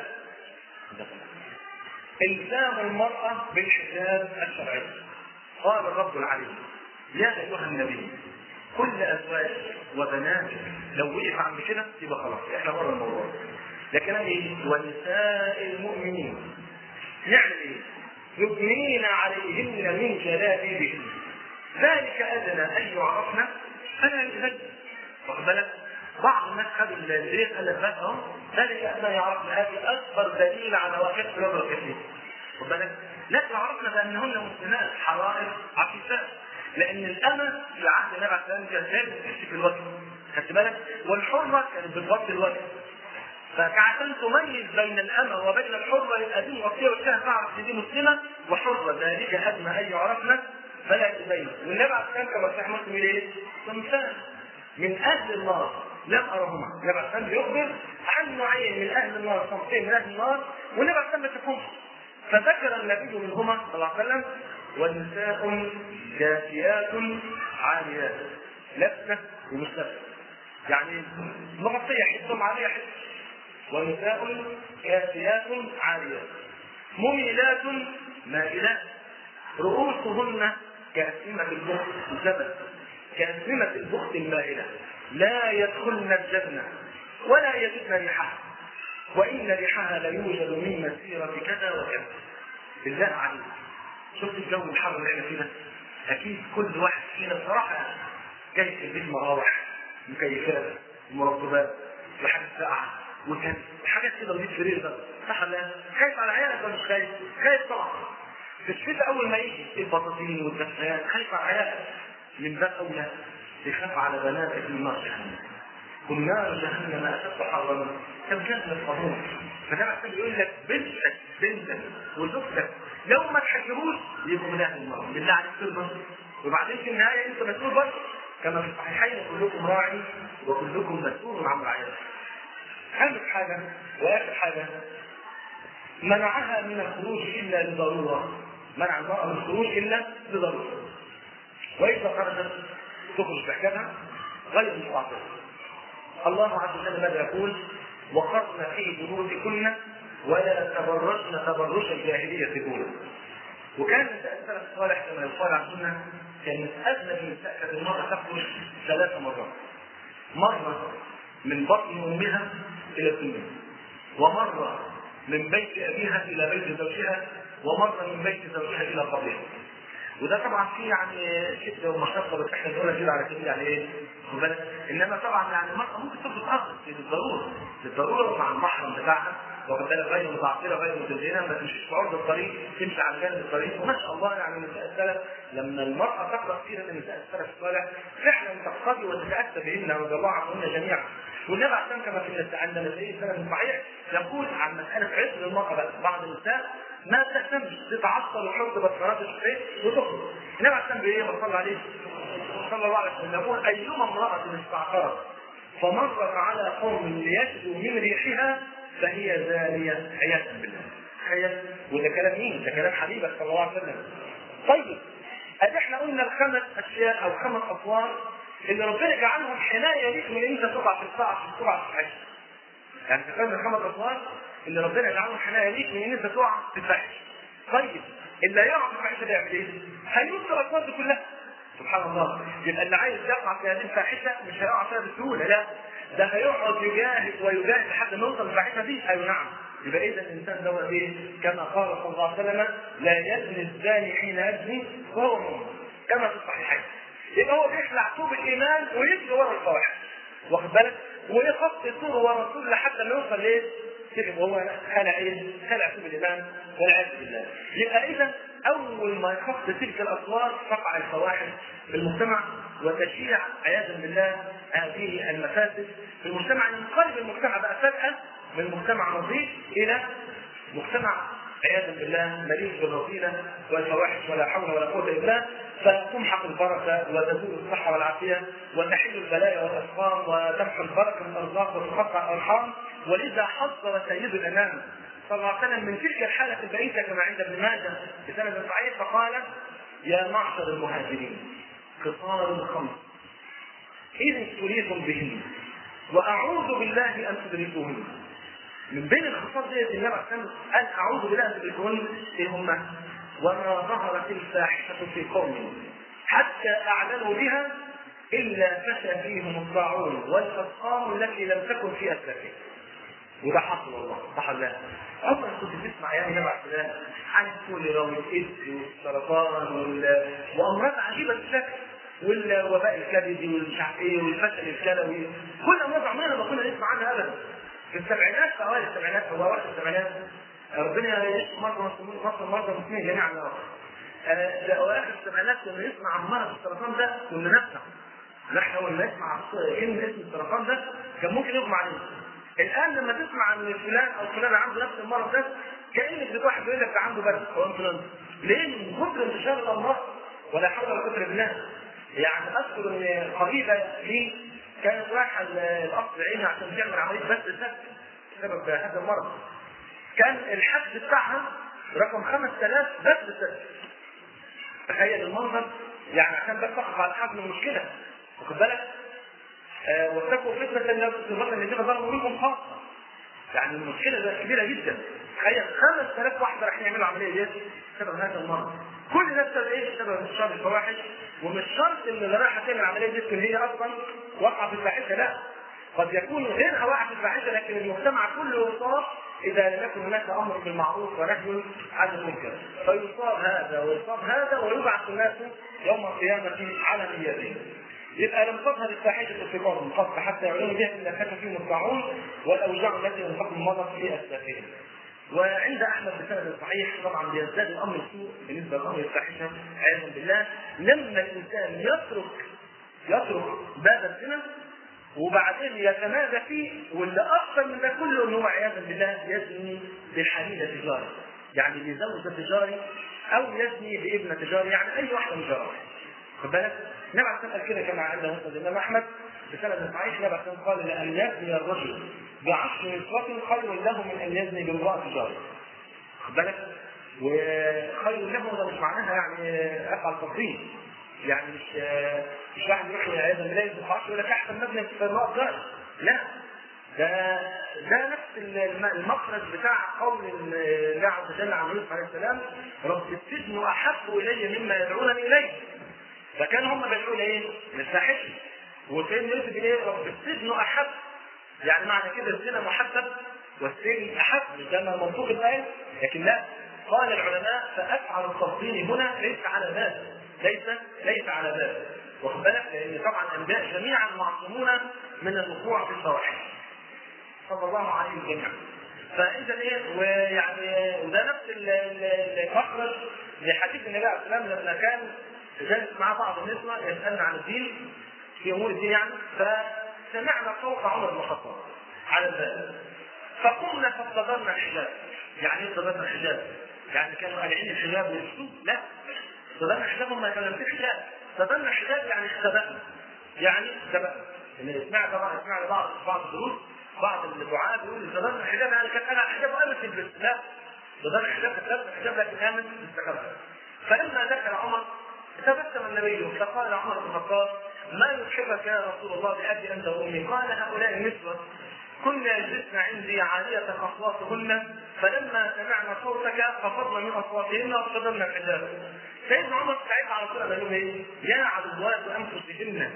الزام المراه بالحجاب الشرعي. قال الرب العليم يا ايها النبي كل ازواجك وبناتك لو وقف عند كده يبقى خلاص احنا بره الموضوع. لكن ايه؟ ونساء المؤمنين نعمل ايه؟ يدنين عليهن من جلابيبهن ذلك ادنى ان يعرفن فلا يؤذن واخد بالك بعض الناس خدوا البيت قال لك بس اهو ذلك ادنى يعرفن هذه اكبر دليل على واقع الرجل الكثير واخد بالك لا يعرفن بانهن مسلمات حرائر عفيفات لان الامه في عهد النبي عليه السلام كانت لازم تمسك الوجه خدت بالك والحره كانت بتغطي الوجه فعشان تميز بين الأمة وبين الحرة يبقى دي مغطية وجهها تعرف ان دي مسلمة وحرة ذلك أدنى أن يعرفنا فلا تبين والنبي عليه السلام كما صحيح مسلم ايه؟ صنفان من أهل النار لم أرهما النبي عليه السلام بيخبر عن نوعين من أهل النار صنفين من أهل النار والنبي عليه السلام ما شافهمش فذكر النبي منهما صلى الله عليه وسلم ونساء جافيات عاريات لابسة ومش لابسة يعني مغطية حتة عارية حتة ونساء كاسيات عاريات مميلات مائلات رؤوسهن كأسمة البخت الزبد كأسمة البخت المائلة لا يدخلن الجنة ولا يجدن ريحها وإن ريحها ليوجد من مسيرة كذا وكذا بالله عليك شفت الجو الحر اللي احنا فيه ده أكيد كل واحد فينا بصراحة جاي في البيت مراوح مكيفات مرطبات وحاجات ساقعة وكان حاجات كده ودي فرير ده صح ولا خايف على عيالك ولا مش خايف؟ خايف طبعا في الشتاء اول ما يجي البطاطين والدفايات خايف على عيالك من باب اولى يخاف على بناتك من نار جهنم قل نار جهنم اشد حرا كم كان القانون فده عشان يقول لك بنتك بنتك وزوجتك لو ما تحجروش يبقوا من اهل النار بالله عليك ترضى وبعدين في النهايه انت مسؤول برضه كما في الصحيحين كلكم راعي وكلكم مسؤول عن رعيته خامس حاجة وآخر حاجة منعها من الخروج إلا لضرورة منع المرأة من الخروج إلا لضرورة وإذا خرجت تخرج بحجابها غير مستعطفة الله عز وجل ماذا يقول وقرن في بيوتكن ولا تبرجن تبرج الجاهلية الأولى وكان السلف الصالح كما يقال عن السنة كانت أغلب النساء كانت المرأة تخرج ثلاث مرات مرة من بطن أمها إلى الدنيا ومرة من بيت أبيها إلى بيت زوجها ومرة من بيت زوجها إلى قبرها وده طبعا فيه يعني شده ومشقه بس احنا بنقولها كده على كده يعني ايه؟ خد بالك؟ انما طبعا يعني المراه ممكن تخرج اخر للضروره للضروره مع المحرم بتاعها واخد بالك غير متعطله غير متزينه ما تمشيش في عرض الطريق تمشي على جانب الطريق وما شاء الله يعني نساء السلف لما المراه تقرا كثيرا من نساء السلف الصالح فعلا تقتضي وتتاتى بهن رضي الله عنهن جميعا والنبي عشان كما في عند النبي السلف الصحيح يقول عن مساله عسر المراه بقى بعض النساء ما تهتمش تتعطل وتحط بسكرات الشيء وتخرج النبي عشان بايه ما صلى عليه صلى الله عليه وسلم يقول ايما امراه استعطرت فمرت على قوم ليجدوا من ريحها فهي زانية عياذا بالله تخيل وده كلام مين؟ ده كلام حبيبك صلى الله عليه وسلم طيب ادي احنا قلنا الخمس اشياء او خمس اطوار اللي ربنا جعلهم حمايه ليك من ان انت تقع في الساعه في السرعه في الفحش. يعني تخيل الخمس اطوار اللي ربنا جعلهم حمايه ليك من ان انت تقع في الفحش. طيب اللي هيقع في الفحشه ده يعمل ايه؟ هينط الاطوار دي كلها. سبحان الله يبقى اللي عايز يقع في هذه الفاحشه مش هيقع فيها بسهوله لا ده هيقعد يجاهد ويجاهد لحد ما يوصل للفاحشه دي ايوه نعم يبقى اذا الانسان دوت ايه؟ كما قال صلى الله عليه وسلم لا يزني الزاني حين يزني وهو مؤمن كما في الصحيحين. يبقى هو بيخلع ثوب الايمان ويجري ورا الفواحش. واخد بالك؟ ويخط الثوب ورا الرسول لحد ما يوصل لايه؟ كده وهو خلع ايه؟ خلع ثوب الايمان والعياذ بالله. يبقى اذا اول ما يخط تلك الاطوار تقع الفواحش في المجتمع وتشيع عياذا بالله هذه المفاسد في المجتمع ينقلب المجتمع بقى فجاه من مجتمع نظيف الى مجتمع عياذا بالله مليء بالرذيله والفواحش ولا حول ولا قوه الا بالله فتمحق البركه وتزول الصحه والعافيه وتحل البلايا والاسقام وتمحو البركه من الارزاق وتقطع الارحام ولذا حذر سيد الانام صلى الله عليه وسلم من تلك الحاله البئيسه كما عند ابن ماجه بسند صحيح فقال يا معشر المهاجرين قصار خمس إذ ابتليتم بهن وأعوذ بالله أن تدركوهن من بين الخصال ديت النبي عليه الصلاه قال اعوذ بالله ان تدركوهن ايه هم؟ وما ظهرت الفاحشه في قوم حتى اعلنوا بها الا فشى فيهم الطاعون والاسقام التي لم تكن في اسلافهم. وده حصل والله صح ولا لا؟ عمرك كنت تسمع يعني النبي عليه الصلاه عن الكوليرا والايدز والسرطان وال... وامراض عجيبه الشكل والوباء الكبدي والمش عارف ايه والفشل الكلوي كل امراض عمرنا ما كنا نسمع عنها ابدا في السبعينات في اوائل السبعينات او اواخر السبعينات ربنا يشفي مرضى مصر مرضى المسلمين جميعا يا رب. في اواخر السبعينات كنا نسمع عن مرض السرطان ده كنا نفزع. نحن اول ما نسمع كلمه اسم السرطان ده كان ممكن يغمى علينا. الان لما تسمع عن فلان او فلان عنده نفس المرض ده كانك بتواحد بيقول لك ده عنده برد او انفلونزا. ليه؟ من كثر انتشار الامراض ولا حول ولا قوه الا بالله. يعني اذكر ان قريبه لي كانت رايحه القصر عيني عشان تعمل عمليه بس سد بسبب هذا المرض. كان الحجز بتاعها رقم 5000 بس سد. تخيل المنظر يعني عشان بس تقف على حجم المشكله واخد بالك؟ آه واتقوا فتنة لا تصيبن الذين ظلموا منكم خاصة. يعني المشكلة ده كبيرة جدا. تخيل 5000 واحدة رايحين يعملوا عملية ديت بسبب هذا المرض. كل ده بسبب ايه؟ بسبب انتشار الفواحش ومش شرط ان اللي رايحه تعمل العمليه دي تكون هي اصلا واقعه في الفاحشه لا قد يكون غيرها واقع في الفاحشه لكن المجتمع كله يصاب اذا لم يكن هناك امر بالمعروف ونهي عن المنكر فيصاب هذا ويصاب هذا ويبعث الناس يوم القيامه على نياتهم يبقى لم تظهر الفاحشه في قوم قط حتى يعلنوا بها الا كان فيهم الطاعون والاوجاع التي لم تكن مضت في اسلافهم وعند احمد بسند صحيح طبعا بيزداد الامر سوء بالنسبه لامر الفاحشه عياذا بالله لما الانسان يترك يترك باب الزنا وبعدين يتمادى فيه واللي اكثر من ده كله ان هو عياذا بالله يزني بالحليله تجاري يعني بزوجة تجاري او يزني بابنه تجاري يعني اي واحده من جارات خد بالك النبي عليه الصلاه كده كما عند مسند الامام احمد بسند صحيح النبي عليه الصلاه قال لان يزني الرجل بعشر نسوة خير له من ان يزني بامراه تجاري خد بالك وخير له ده مش معناها يعني افعل تفضيل يعني مش مش واحد يروح عياذا بالله يدخل يقول لك احسن مبنى في امراه تجاري لا ده ده نفس المخرج بتاع قول الله عز وجل عن يوسف عليه السلام رب السجن احب الي مما يدعونني اليه فكان هم بيدعوا ايه؟ للفاحشه وسيدنا يوسف ايه؟ رب السجن احب يعني معنى كده الزنا محبب والسجن احب مش ده منطوق الايه لكن لا قال العلماء فافعل التفضيل هنا ليس على باب ليس ليس على باب واخد بالك لان طبعا الانبياء جميعا معصومون من الوقوع في الفواحش صلى الله عليه جميعا فاذا ايه ويعني وده نفس المخرج لحديث النبي عليه السلام لما كان جالس مع بعض النسوة يسألنا عن الدين في أمور الدين يعني فسمعنا صوت عمر بن الخطاب على الباب فقمنا فاستدرنا الحجاب يعني ايه استدرنا الحجاب؟ يعني كانوا قالعين الحجاب والسوق لا استدرنا الحجاب هم كانوا لابسين حجاب استدرنا الحجاب يعني اختبأنا يعني اختبأنا ان سمعنا بعض سمعنا بعض بعض الدروس بعض الدعاة بيقول زمان الحجاب يعني كان انا حجاب امن في البيت لا زمان الحجاب كان الحجاب لكن امن استخبى فلما دخل عمر تبسم النبي فقال عمر بن الخطاب ما يضحكك يا رسول الله بأبي أنت وأمي قال هؤلاء النسوة كنا يجلسن عندي عالية أصواتهن فلما سمعنا صوتك خفضنا من أصواتهن وابتدرنا الحجاب سيدنا عمر ساعتها على طول قال لهم ايه؟ يا عدوات انفسهن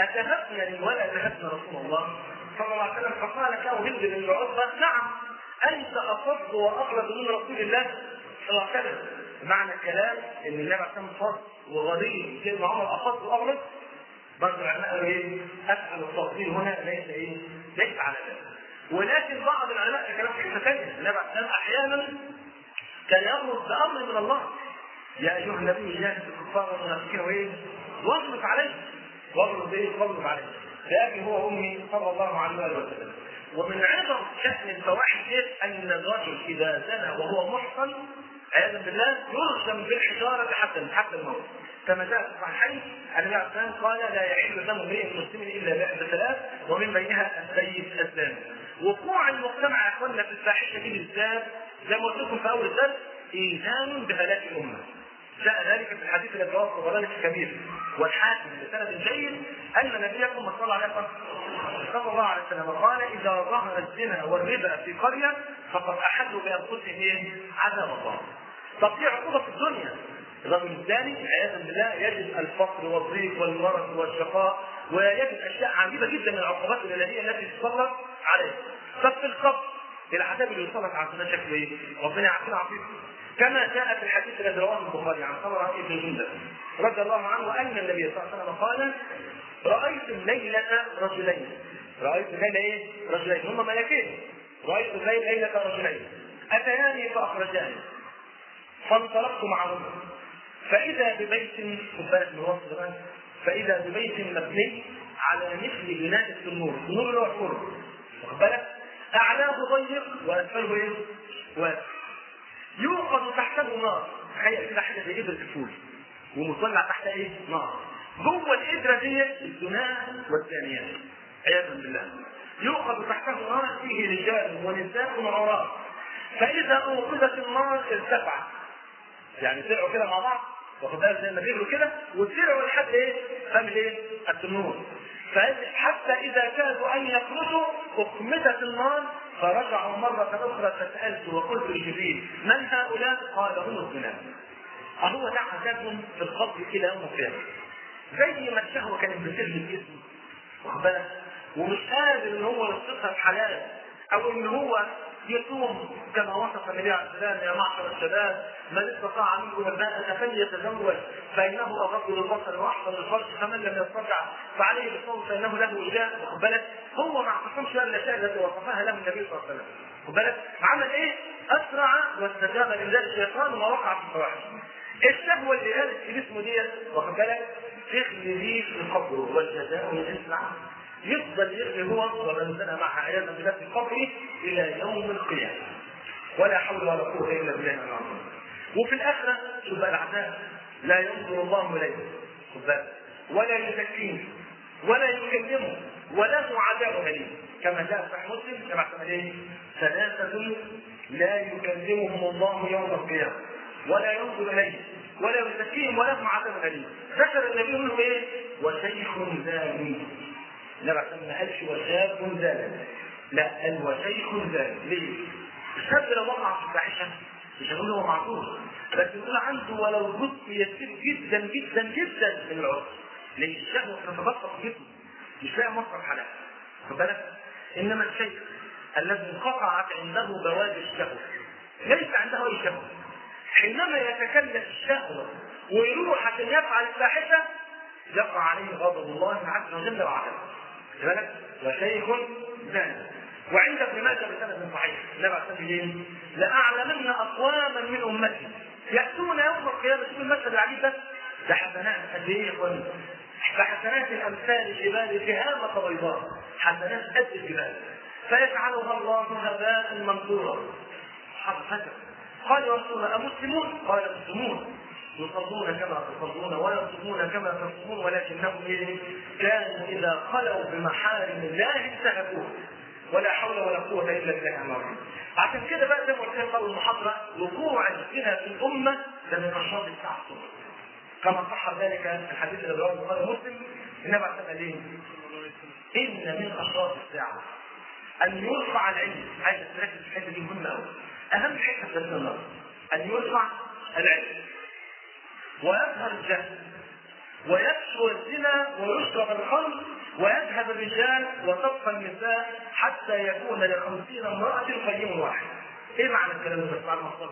اتهبن ولا تهبن رسول الله صلى الله عليه وسلم فقالت له هند بن عتبه نعم انت اصد واقرب من رسول الله صلى الله عليه وسلم معنى الكلام ان النبي عليه الصلاه والسلام وغني سيدنا عمر اصد واقرب برضه العلماء قالوا ايه؟ افعل التفضيل هنا ليس ايه؟ ليس على ذلك ولكن بعض العلماء كلام في حته ثانيه النبي عليه الصلاه والسلام احيانا كان يامر بامر من الله يا ايها النبي جاهد الكفار والمنافقين وايه؟ واغلب عليه واغلب ايه؟ واغلب عليه لكن هو امي صلى الله عليه وسلم ومن عظم شأن الفواحش ان الرجل اذا زنى وهو محصن عياذا بالله يرجم بالحجاره لحد حتى الموت كما جاء في الصحيحين النبي عليه الصلاه والسلام قال لا يحل دم امرئ مسلم الا باحدى ثلاث ومن بينها السيد الزاني وقوع المجتمع يا اخوانا في الفاحشه دي بالذات زي ما قلت لكم في اول الدرس ايذان بهلاك الامه جاء ذلك في الحديث الذي رواه الطبراني الكبير والحاكم بسند جيد ان نبيكم صلى الله عليه وسلم صلى الله عليه وسلم قال اذا ظهر الزنا والربا في قريه فقد احلوا بانفسهم عذاب الله. طب دي عقوبه في الدنيا. الرجل الثاني عياذا بالله يجد الفقر والضيق والمرض والشقاء ويجد اشياء عجيبه جدا من العقوبات الالهيه التي تسلط عليه. طب في القبر العذاب اللي يسلط على الناس شكله ايه؟ ربنا يعافينا ويعافيكم. كما جاء في الحديث الذي رواه البخاري عن سمرة بن جندب رضي الله عنه ان النبي صلى الله عليه وسلم قال رايت الليله رجلين رايت الليله ايه؟ رجلين هما ملكين رايت الليل ليله رجلين اتياني فاخرجاني فانطلقت معهما فاذا ببيت خد بالك من وصف فاذا ببيت مبني على مثل بناء التنور التنور اللي هو الفرن واخد بالك اعلاه ضيق واسفله ايه؟ واسع يوقد تحته نار تخيل كده حاجه زي ابره الفول ومطلع تحتها ايه؟ نار جوه الابره دي الزنا والزانيات عياذا بالله يوقد تحته نار فيه رجال ونساء وعراة فاذا اوقدت النار ارتفعت يعني طلعوا كده مع بعض واخد بالك زي ما بيجروا كده وطلعوا لحد ايه؟ فم ايه؟ التنور حتى اذا كادوا ان يخرجوا اقمدت النار فرجعوا مرة أخرى فسألت وقلت لجبريل من هؤلاء؟ قال هم الزنا. أهو ده عذاب في القبر إلى يوم القيامة. زي ما الشهوة كانت بتلهي الجسم واخد بالك؟ ومش قادر إن هو يصرفها في حلال أو إن هو يصوم كما وصف النبي عليه السلام يا معشر الشباب من استطاع منكم الباءة فليتزوج فانه اغض للبصر واحسن للفرج فمن لم يستطع فعليه بالصوم فانه له وجاء واخد بالك هو ما اعتصمش الا الاشياء التي وصفها له النبي صلى الله عليه وسلم واخد بالك عمل ايه؟ اسرع واستجاب لله الشيطان وما وقع في الفواحش الشهوه اللي قالت في جسمه ديت واخد بالك تخلي ليه في القبر والجزاء من جنس العمل يفضل يغني هو ومن زنى معها عياذا بالله في قبره الى يوم القيامه ولا حول ولا قوه الا بالله العظيم وفي الاخره شوف بقى العذاب لا ينظر الله اليه خد بالك ولا يزكيه ولا يكلمه وله عذاب اليم كما جاء في صحيح مسلم كما قال ايه ثلاثه لا يكلمهم الله يوم القيامه ولا ينظر اليه ولا يزكيهم ولهم عذاب اليم ذكر النبي منهم ايه وشيخ زاني النبي عليه ما قالش وشاب زاني لا قال وشيخ زاني ليه؟ الشاب لو وقع في الفاحشه مش هنقول هو معذور بس يقول عنده ولو جزء يسير جدا جدا جدا من العذر لان الشهوه تتبسط في جسمه مش لاقي مصدر حلال خد بالك انما الشيخ الذي انقطعت عنده بوادر الشهوه ليس عنده اي شهوه حينما يتكلف الشهوه ويروح عشان يفعل الفاحشه يقع عليه غضب الله عز وجل وعلا بالك وشيخ زاني وعند ابن ماجه بسند صحيح النبي عليه الصلاه والسلام لاعلمن اقواما من امتي ياتون يوم القيامه شوف المشهد العجيب ده ده حسنات قد ايه يا اخواني فحسنات الامثال الجبال تهامه بيضاء حسنات قد الجبال فيجعلها الله هباء منثورا حرفة قال يا رسول الله أمسلمون؟ قال مسلمون يصلون كما تصلون ويصومون كما تصومون ولكنهم إيه؟ كانوا إذا خلوا بمحارم الله انتهكوه ولا حول ولا قوه الا بالله العظيم عشان كده بقى زي ما قلت لك اول محاضره وقوع الزنا في الامه ده من نشاط الساعه الصبح كما صح ذلك الحديث الذي رواه البخاري ومسلم النبي عليه الصلاه والسلام ان من اشراط الساعه ان يرفع العلم عايز تركز في الحته دي مهمه قوي اهم حته في النظر ان يرفع العلم ويظهر الجهل ويكثر الزنا ويشرب الخمر ويذهب الرجال وتبقى النساء حتى يكون لخمسين امرأة قيم واحد. ايه معنى الكلام ده بعد ما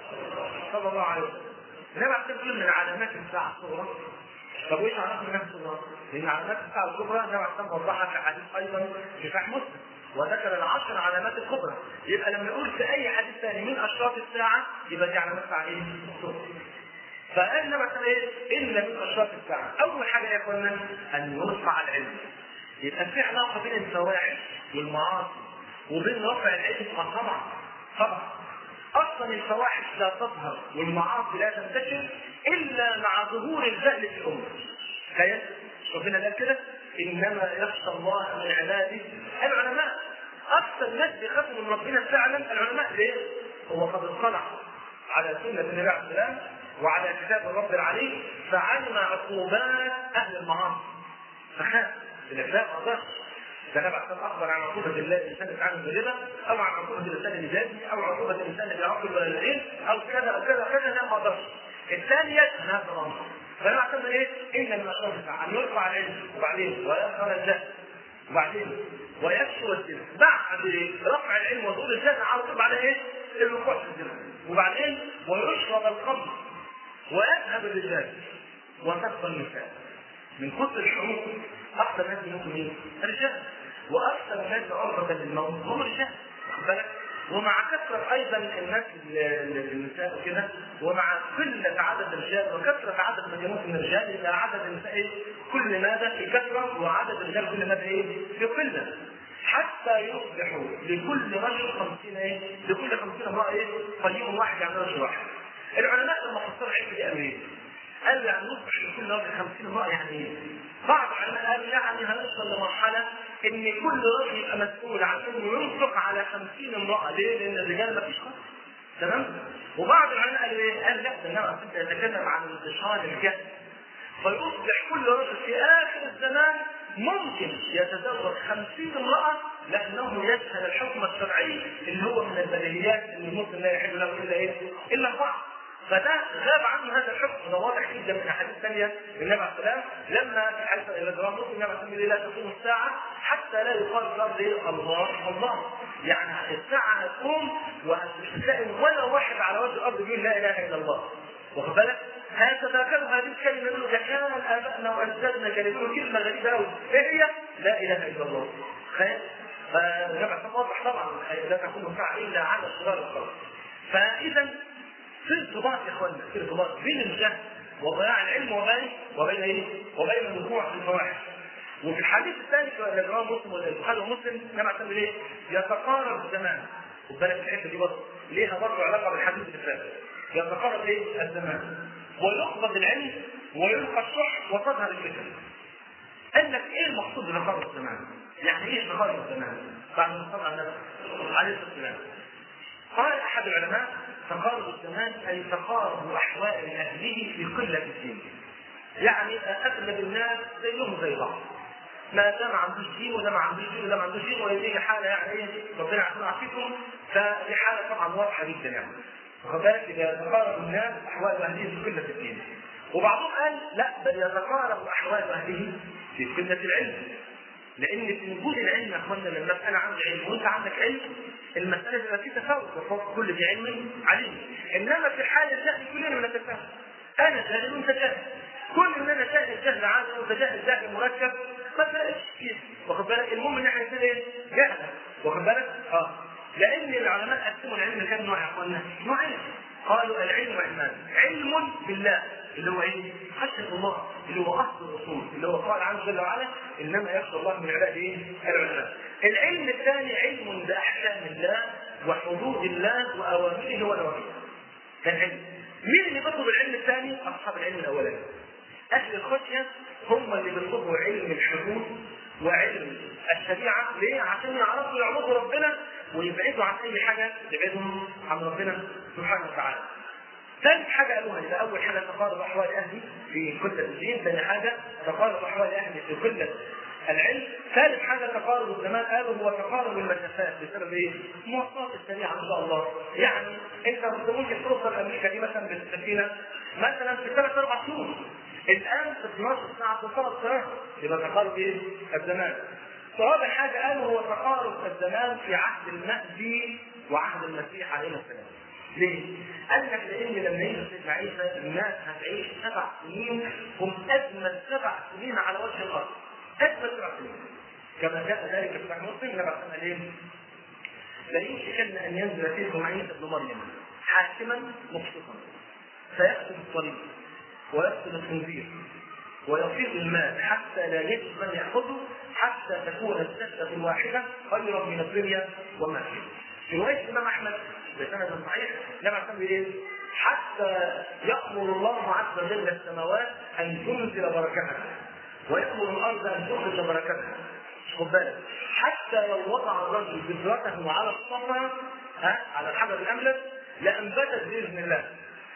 صلى الله عليه وسلم. النبي عليه الصلاه من علامات الساعة الصغرى طب وايش علامات الساعة الصغرى؟ لأن علامات الساعة الكبرى النبي عليه الصلاه وضحها في حديث أيضا في صحيح مسلم وذكر العشر علامات الكبرى يبقى لما نقول في أي حديث ثاني من أشراط الساعة يبقى دي علامات الساعة إيه؟ الصغرى. فقال مثلا ايه؟ ان من اشراط الساعه، اول حاجه يا اخوانا ان يرفع العلم. يبقى في علاقه بين الفواحش والمعاصي وبين رفع العلم آه طبعا طبعا اصلا الفواحش لا تظهر والمعاصي لا تنتشر الا مع ظهور الجهل في الامه. تخيل ربنا قال كده انما يخشى الله من عباده العلماء. اكثر الناس بيخافوا من ربنا فعلا العلماء ليه؟ هو قد اطلع على سنه النبي عليه السلام وعلى كتاب الرب العليم فعلم عقوبات اهل المعاصي فخاف الاسلام ما قدرش ده النبي عليه اخبر عن عقوبه الله الانسان يتعامل بالربا او عن عقوبه الانسان اللي جاهل او عقوبه الانسان اللي يعقل الوالدين او كذا او كذا كذا لا ما قدرش الثانيه هذا الامر فانا اعتبر ايه؟ ان من اشراف الساعه ان يرفع العلم وبعدين ويظهر الجهل وبعدين ويكثر الزنا بعد رفع العلم وظهور الجهل على طول بعد ايه؟ الوقوع في الزنا وبعدين ويشرب الخمر ويذهب الرجال وتبقى النساء من كثر الحروب اكثر ناس يموتوا مين؟ الرجال واكثر الناس عرضه للموت هم الرجال واخد بالك؟ ومع كثرة أيضا الناس النساء وكده ومع قلة عدد الرجال وكثرة عدد من يموت من الرجال يبقى عدد النساء إيه؟ كل ماذا في كثرة وعدد الرجال كل ماذا إيه؟ في قلة حتى يصبحوا لكل رجل خمسين إيه؟ لكل خمسين امرأة إيه؟ قيم واحد يعني رجل واحد العلماء لما فسروا الحته دي قالوا ايه؟ قالوا يعني نصبح لكل راجل 50 امراه يعني ايه؟ بعض العلماء قالوا يعني هنوصل لمرحله ان كل راجل يبقى مسؤول عن انه ينفق على 50 امراه ليه؟ لان الرجال ما فيش تمام؟ وبعض العلماء قالوا ايه؟ قال لا ده انما يتكلم عن انتشار الجهل فيصبح كل رجل في اخر الزمان ممكن يتزوج 50 امراه لانه يجهل الحكم الشرعي اللي هو من البديهيات اللي المسلم لا يحل له الا ايه؟ الا البعض. فده غاب عنه هذا الحكم ده واضح جدا من احاديث ثانيه النبي عليه السلام لما في حديث الى رواه مسلم النبي عليه السلام لا تقوم الساعه حتى لا يقال في الارض ايه الله الله يعني الساعه هتقوم وهتلاقي ولا واحد على وجه الارض بيقول لا اله الا الله واخد بالك؟ هيتذاكروا هذه الكلمه يقولوا ده كان ابائنا واجدادنا كانوا يقولوا كلمه غريبه قوي ايه هي؟ لا اله الا الله تخيل؟ فالنبي عليه واضح طبعا لا تكون الساعه الا على صغار الخلق فاذا في ارتباط يا اخوانا في ارتباط بين الجهل وضياع العلم وبين وبين ايه؟ وبين الوقوع في الفواحش. وفي الحديث الثاني الذي رواه مسلم والبخاري ومسلم كما اعتمد ايه؟ يتقارب الزمان. خد بالك الحته دي برضه ليها برضه علاقه بالحديث اللي فات. يتقارب ايه؟ الزمان. ويقبض العلم ويلقى الشح وتظهر الفتن. قال لك ايه المقصود بتقارب الزمان؟ يعني ايه تقارب الزمان؟ بعد ما صلى على النبي عليه الصلاه والسلام. قال احد العلماء تقارب الزمان اي تقارب احوال اهله في قله الدين. يعني اغلب الناس زيهم زي بعض. ما ده ما عندوش دين وده ما عندوش دين وده ما عندوش دين وهي حاله يعني ايه ربنا يعافينا ويعافيكم فدي حاله طبعا واضحه جدا يعني. واخد بالك اذا تقارب الناس احوال اهله في قله الدين. وبعضهم قال لا بل يتقارب احوال اهله في قله العلم. لان في وجود العلم يا اخوانا لما انا عندي علم وانت عندك علم المساله بيبقى في تفاوت وفوق كل ذي علم عليم انما في حال الجهل كلنا بنتفاهم انا جاهل وانت جاهل كل ان انا جاهل جهل عادي وانت جاهل جهل مركب ما فرقش كتير واخد بالك المهم ان احنا نكون ايه؟ جهل واخد بالك؟ اه لان العلماء قسموا العلم لكام نوع يا اخوانا؟ نوعين قالوا العلم علمان علم بالله اللي هو ايه؟ خشيه الله اللي هو اصل الاصول اللي هو قال عنه جل وعلا انما يخشى الله من عباده ايه؟ العلماء. العلم الثاني علم باحكام الله وحدود الله واوامره ونواهيه. ده العلم. مين اللي بيطلب العلم الثاني؟ اصحاب العلم الاولاني. اهل الخشيه هم اللي بيطلبوا علم الحدود وعلم الشريعه ليه؟ عشان يعرفوا يعبدوا ربنا ويبعدوا عن اي حاجه تبعدهم عن ربنا سبحانه وتعالى. ثالث حاجة قالوها إذا أول حاجة تقارب أحوال أهلي في كل الدين، ثاني حاجة تقارب أحوال أهلي في كل العلم، ثالث حاجة تقارب الزمان قالوا هو تقارب المسافات بسبب إيه؟ المواصلات السريعة إن شاء الله، يعني أنت كنت ممكن توصل أمريكا دي مثلا بالسفينة مثلا في ثلاث أربع شهور. الآن في 12 ساعة في ثلاث ساعات، يبقى تقارب إيه؟ الزمان. رابع حاجة قالوا هو تقارب الزمان في عهد المهدي وعهد المسيح عليه السلام. ليه؟ قال لك لان لما يجي سيدنا عيسى الناس هتعيش سبع سنين هم اجمل سبع سنين على وجه الارض. اجمل سبع سنين. كما جاء ذلك في صحيح مسلم النبي صلى ليه؟ لا يمكن ان ينزل فيكم عيسى ابن مريم حاكما مبسوطا فيقتل الطريق ويقتل الخنزير ويصير الماء حتى لا يجد من ياخذه حتى تكون السكته الواحده خيرا من الدنيا وما فيها. في روايه الامام احمد بسند صحيح النبي عليه ايه؟ حتى يامر الله عز وجل السماوات ان تنزل بركتها ويامر الارض ان تخرج بركتها خد بالك حتى لو وضع الرجل بذرته على الصفا ها على الحجر الاملس لانبتت باذن الله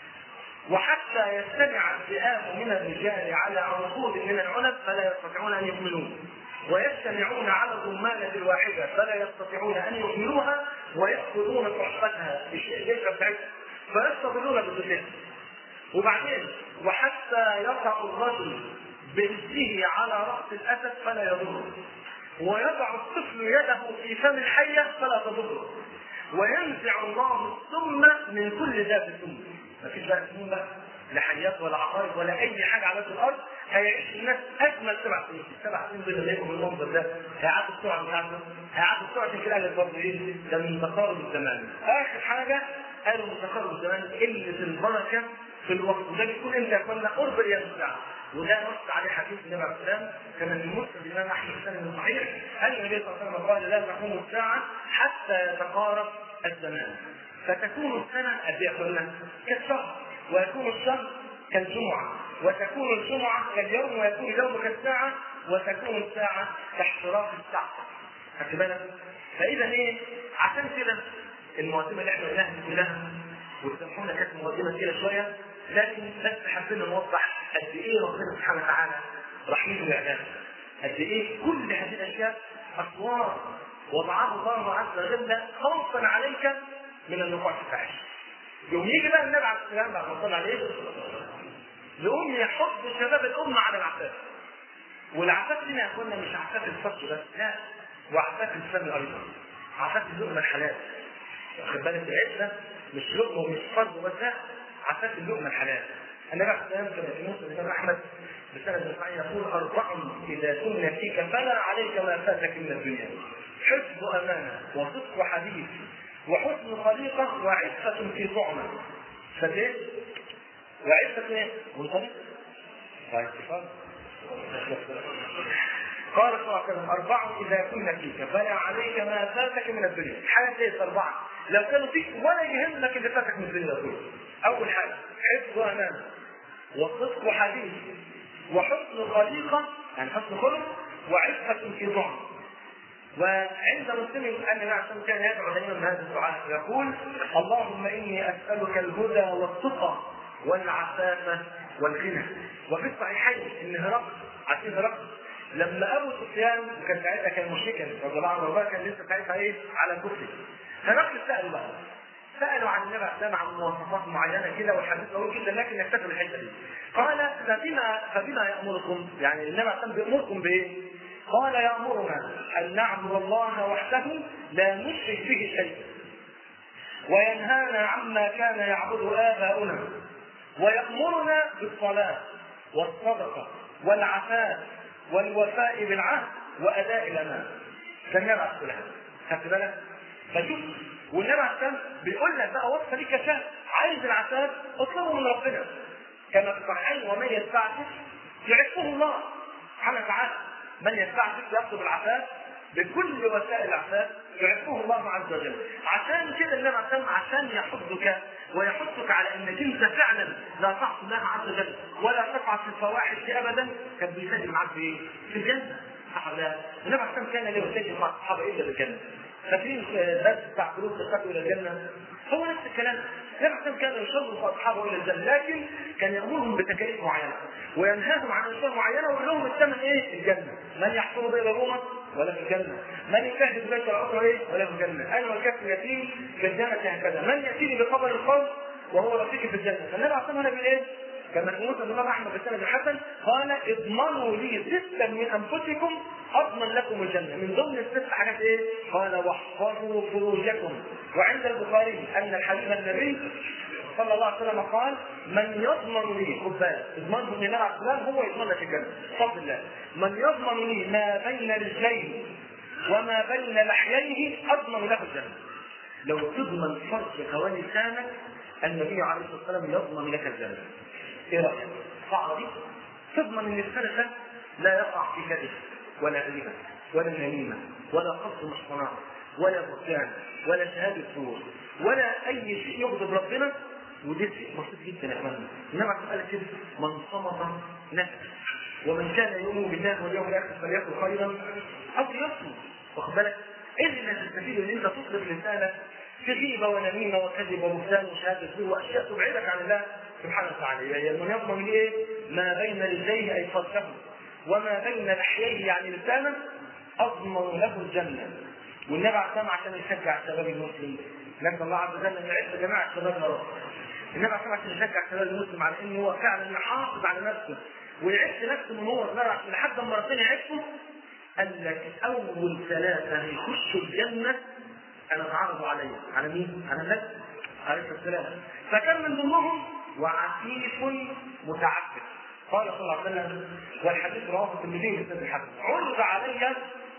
وحتى يجتمع الذئاب من الرجال على عنقود من العنب فلا يستطيعون ان يكملوه ويجتمعون على الرمانة الواحدة فلا يستطيعون أن يكملوها ويأخذون صحبتها الجيشة بتاعتها فيستظلون بذلها وبعدين وحتى يقع الرجل برجله على رأس الأسد فلا يضره ويضع الطفل يده في فم الحية فلا تضره وينزع الله السم من كل ذات سم مفيش بقى سموم بقى لا حيات ولا عقارب ولا اي حاجه على وجه الارض هيعيش الناس اجمل سبع سنين السبع سنين دول اللي بالمنظر ده هيعدوا السرعه بتاعته هيعدوا السرعه كده قال برضه ايه ده من تقارب الزمان اخر حاجه قالوا من تقارب الزمان قله البركه في الوقت وده بيكون امتى يا اخوانا قرب رياض الساعه وده نص عليه حديث النبي عليه السلام كما من مسلم الامام احمد بن صحيح ان النبي صلى الله عليه وسلم قال لا تقوم الساعه حتى يتقارب الزمان فتكون السنه قد ايه قلنا كالشهر ويكون الشهر كالجمعه وتكون الجمعه كاليوم ويكون اليوم كالساعه وتكون الساعه كاحتراق الساعه خدت بالك فاذا ايه عشان كده المقدمه اللي احنا قلناها دي كلها وسامحونا كانت مقدمه كده شويه لكن بس حبينا نوضح قد ايه ربنا سبحانه وتعالى رحيم بالعباد قد ايه كل هذه الاشياء اسوار وضعها الله عز وجل خوفا عليك من الوقوع في الفاحشه يوم يجي بقى النبي عليه السلام بعد ما صلى عليه يقوم يحط شباب الامه على العفاف والعفاف هنا يا اخوانا مش عفاف الفرش بس لا وعفاف الفم ايضا عفاف اللقمه الحلال واخد بالك العشره مش لقمه ومش فرض بس لا عفاف اللقمه الحلال النبي عليه السلام كما في مسلم الامام احمد بسند صحيح يقول اربع اذا كن فيك فلا عليك ما فاتك من الدنيا حفظ امانه وصدق حديث وحسن خليقه وعفه في طعمه فايه؟ وعفه ايه؟ وطريقه طيب قال صلى الله عليه وسلم أربع إذا كن فيك فلا عليك ما فاتك من الدنيا حاجة ليس أربعة لو كانوا فيك ولا يهمك اللي فاتك من الدنيا كله أول حاجة حفظ أمانة وصدق حديث وحسن خليقة يعني حسن خلق وعفة في ضعف وعند مسلم ان النبي عليه كان يدعو دائما بهذا الدعاء يقول اللهم اني اسالك الهدى والتقى والعفاف والغنى وفي الصحيحين ان هرقل عارفين هرقل لما ابو سفيان وكان ساعتها كان مشركا رضي الله عنه كان لسه ساعتها ايه على كفره هرقل ساله بقى سالوا عن النبي عليه عن مواصفات معينه كده والحديث قوي جدا لكن نكتفي الحته دي قال فبما فبما يامركم يعني النبي عليه بيامركم بايه؟ قال يامرنا ان نعبد الله وحده لا نشرك به شيئا وينهانا عما كان يعبد اباؤنا ويامرنا بالصلاه والصدقه والعفاف والوفاء بالعهد واداء الامانه كان يبعث كلها خدت بالك فشوف والنبي عليه السلام بيقول لك بقى وصفه ليك كفايه عايز العفاف اطلبه من ربنا كما في الصحيحين ومن يستعفف يعفه الله سبحانه وتعالى من يستعفف يطلب العفاف بكل وسائل العفاف يعفه الله عز وجل عشان كده النبي عليه السلام عشان يحضك ويحثك على انك انت فعلا لا تعصي الله عز وجل ولا تقع في الفواحش ابدا كان بيسجل معاك في ايه؟ في الجنه صح ولا لا؟ النبي عليه الصلاه كان لا يسجل مع الصحابه الا بالجنه فاكرين الدرس بتاع فلوس الخطوه الى الجنه هو نفس الكلام النبي عليه الصلاه كان يشرف اصحابه الى الجنه لكن كان يامرهم بتكاليف معينه وينهاهم عن اشياء معينه ويقول لهم الثمن ايه؟ الجنه من يحصل بين روما ولا في الجنه من يجتهد بيت العذر ايه؟ ولا في الجنه انا والكف يتيم في الجنه هكذا من ياتيني بخبر القوم وهو رفيقي في الجنه فالنبي عليه الصلاه والسلام ايه؟ كما في مسلم الامام احمد بن الحسن قال اضمنوا لي ستا من انفسكم اضمن لكم الجنه من ضمن الست حاجات ايه؟ قال واحفظوا فروجكم وعند البخاري ان الحبيب النبي صلى الله عليه وسلم قال من يضمن لي خد بالك اضمنه ان النبي عليه السلام هو يضمن لك الجنه بفضل الله من يضمن لي ما بين رجليه وما بين لحييه اضمن له الجنه لو تضمن فرجك ولسانك النبي عليه الصلاه والسلام يضمن لك الجنه ايه رايك؟ صعبه دي تضمن ان لسانك لا يقع في كذب ولا غيبه ولا نميمه ولا قصد محصنات ولا بهتان ولا شهاده زور ولا اي شيء يغضب ربنا ودي شيء بسيط جدا يا اخوانا انما قال كده من صمت نفسه ومن كان يؤمن بالله واليوم الاخر فليقل خيرا او ليصمت واخد بالك ايه اللي تستفيد ان انت تصرف لسانك في غيبه ونميمه وكذب وبهتان وشهاده زور واشياء تبعدك عن الله سبحانه وتعالى يعني من يضمن ايه؟ ما بين رجليه اي فرجه وما بين لحييه يعني لسانه اضمن له الجنه والنبي عليه الصلاه عشان يشجع الشباب المسلم نسال الله عز وجل ان يعز جماعه الشباب يا رب النبي عليه الصلاه عشان يشجع الشباب المسلم على انه هو فعلا يحافظ على نفسه ويعز نفسه من هو صغير لحد ما ربنا يعزه قال لك اول ثلاثه هيخشوا الجنه انا اتعرضوا علي على مين؟ على النبي عليه السلام فكان من ضمنهم وعفيف متعفف قال صلى الله عليه وسلم والحديث رواه الترمذي في سنه الحديث عرض علي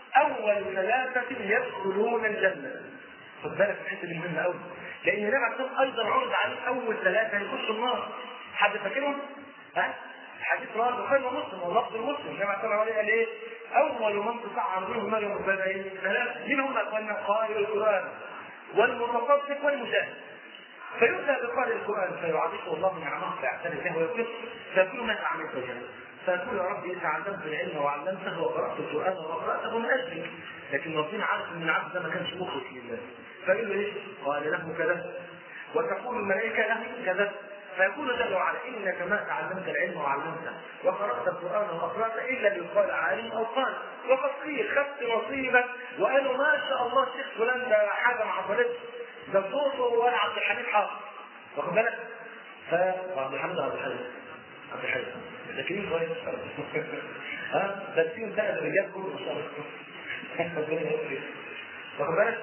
اول ثلاثه يدخلون الجنه خد بالك من الحته دي مهمه قوي لان النبي عليه الصلاه ايضا عرض عليه اول ثلاثه يخشوا النار حد فاكرهم؟ ها؟ الحديث رواه البخاري ومسلم واللفظ المسلم النبي عليه الصلاه والسلام قال ايه؟ اول من تسعر بهم النار يوم القيامه ايه؟ ثلاثه مين هم اخواننا؟ قارئ القران والمتصدق والمجاهد فيؤتى بقارئ القران فيعرفه الله نعمه فيعترف به ويقول فيقول ماذا عملت يا فيقول يا ربي انت علمت العلم وعلمته وقرات القران وقراته من اجلك لكن ربنا عارف ان العبد ده ما كانش مخلص لله فيقول له ايه؟ قال له كذا وتقول الملائكه له كذا فيقول جل وعلا انك ما تعلمت العلم وعلمته وقرات القران واقرات الا ليقال عالم او قال وقد قيل خدت نصيبك وقالوا ما شاء الله الشيخ فلان ده حاجه ما حصلتش ده صوته وانا عبد الحميد حافظ واخد بالك؟ ف عبد الحميد عبد الحميد عبد الحميد لكن كويس ها ده التيم ده الرجال كله ما شاء الله ربنا يهديك واخد بالك؟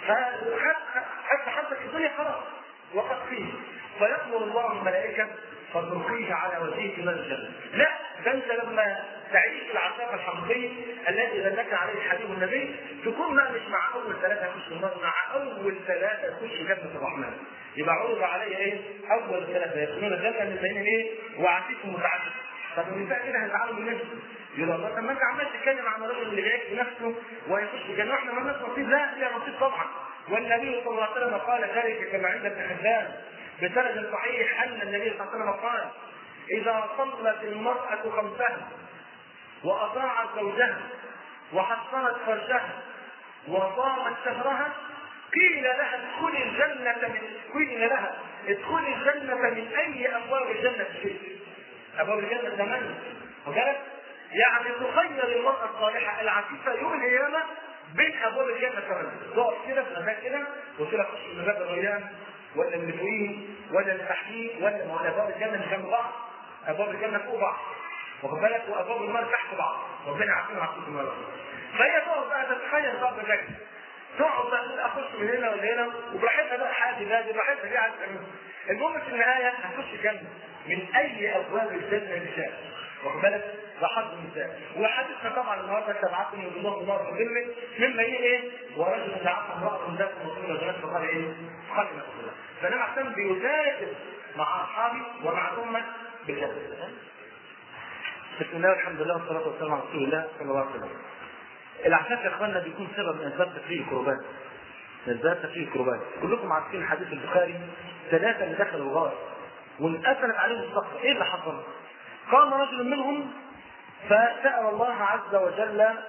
فحتى حتى في الدنيا خلاص وقد قيل فيأمر الله الملائكة فتلقيه على وجهه من الجنة لا ده انت لما تعيش العشاقة الحقيقية التي دلك عليه الحبيب النبي تكون بقى مش مع أول ثلاثة يخش النار مع أول ثلاثة يخش جنة الرحمن يبقى عرض عليه إيه؟ أول ثلاثة يدخلون الجنة من بين إيه؟ وعفيف متعدد طب من بقى كده هنتعلم من نفسه يقول الله طب ما انت عمال تتكلم عن الرجل اللي جايك بنفسه ويخش الجنه واحنا ما لناش نصيب لا ليها نصيب طبعا والنبي صلى الله عليه وسلم قال ذلك كما عند ابن حبان بسند صحيح ان النبي صلى الله عليه وسلم قال اذا صلت المراه خمسها واطاعت زوجها وحصنت فرجها وصامت شهرها قيل لها ادخلي الجنة من قيل لها ادخلي الجنة من أي أبواب الجنة شئت. أبواب الجنة ثمانية. وكذلك يعني تخير المرأة الصالحة العفيفة يوم القيامة بين أبواب الجنة ثمانية. تقف كده في مكان كده وكده تخش من باب الريان ولا اللي فوقيه ولا اللي تحتيه ولا ما هو ابواب الجنه مش جنب بعض ابواب الجنه فوق بعض واخد بالك وابواب النار تحت بعض ربنا يعافينا ويعافيكم النار فهي تقعد بقى تتخيل بقى بذكر تقعد بقى تقول اخش من هنا ولا هنا وبراحتها بقى حياتي بادي براحتها دي عايز تعملها المهم في النهايه هتخش جنه من اي ابواب الجنه اللي شاء واخد بالك وحد النساء وحديثنا طبعا النهارده سبعه من الله النار في ظله مما هي ايه؟ ورجل تعاطى امراه ذات مصيبه الجنات فقال ايه؟ قال ما تقول فانا عشان بيسافر مع اصحابي ومع الامه بالجنه بسم الله والحمد لله والصلاه والسلام على رسول الله صلى الله عليه وسلم. العفاف يا اخواننا بيكون سبب من اسباب تفريغ الكروبات. من اسباب تفريغ الكروبات. كلكم عارفين حديث البخاري ثلاثه اللي دخلوا الغار وانقفلت عليهم الصخره، ايه اللي حصل؟ قام رجل منهم فسال الله عز وجل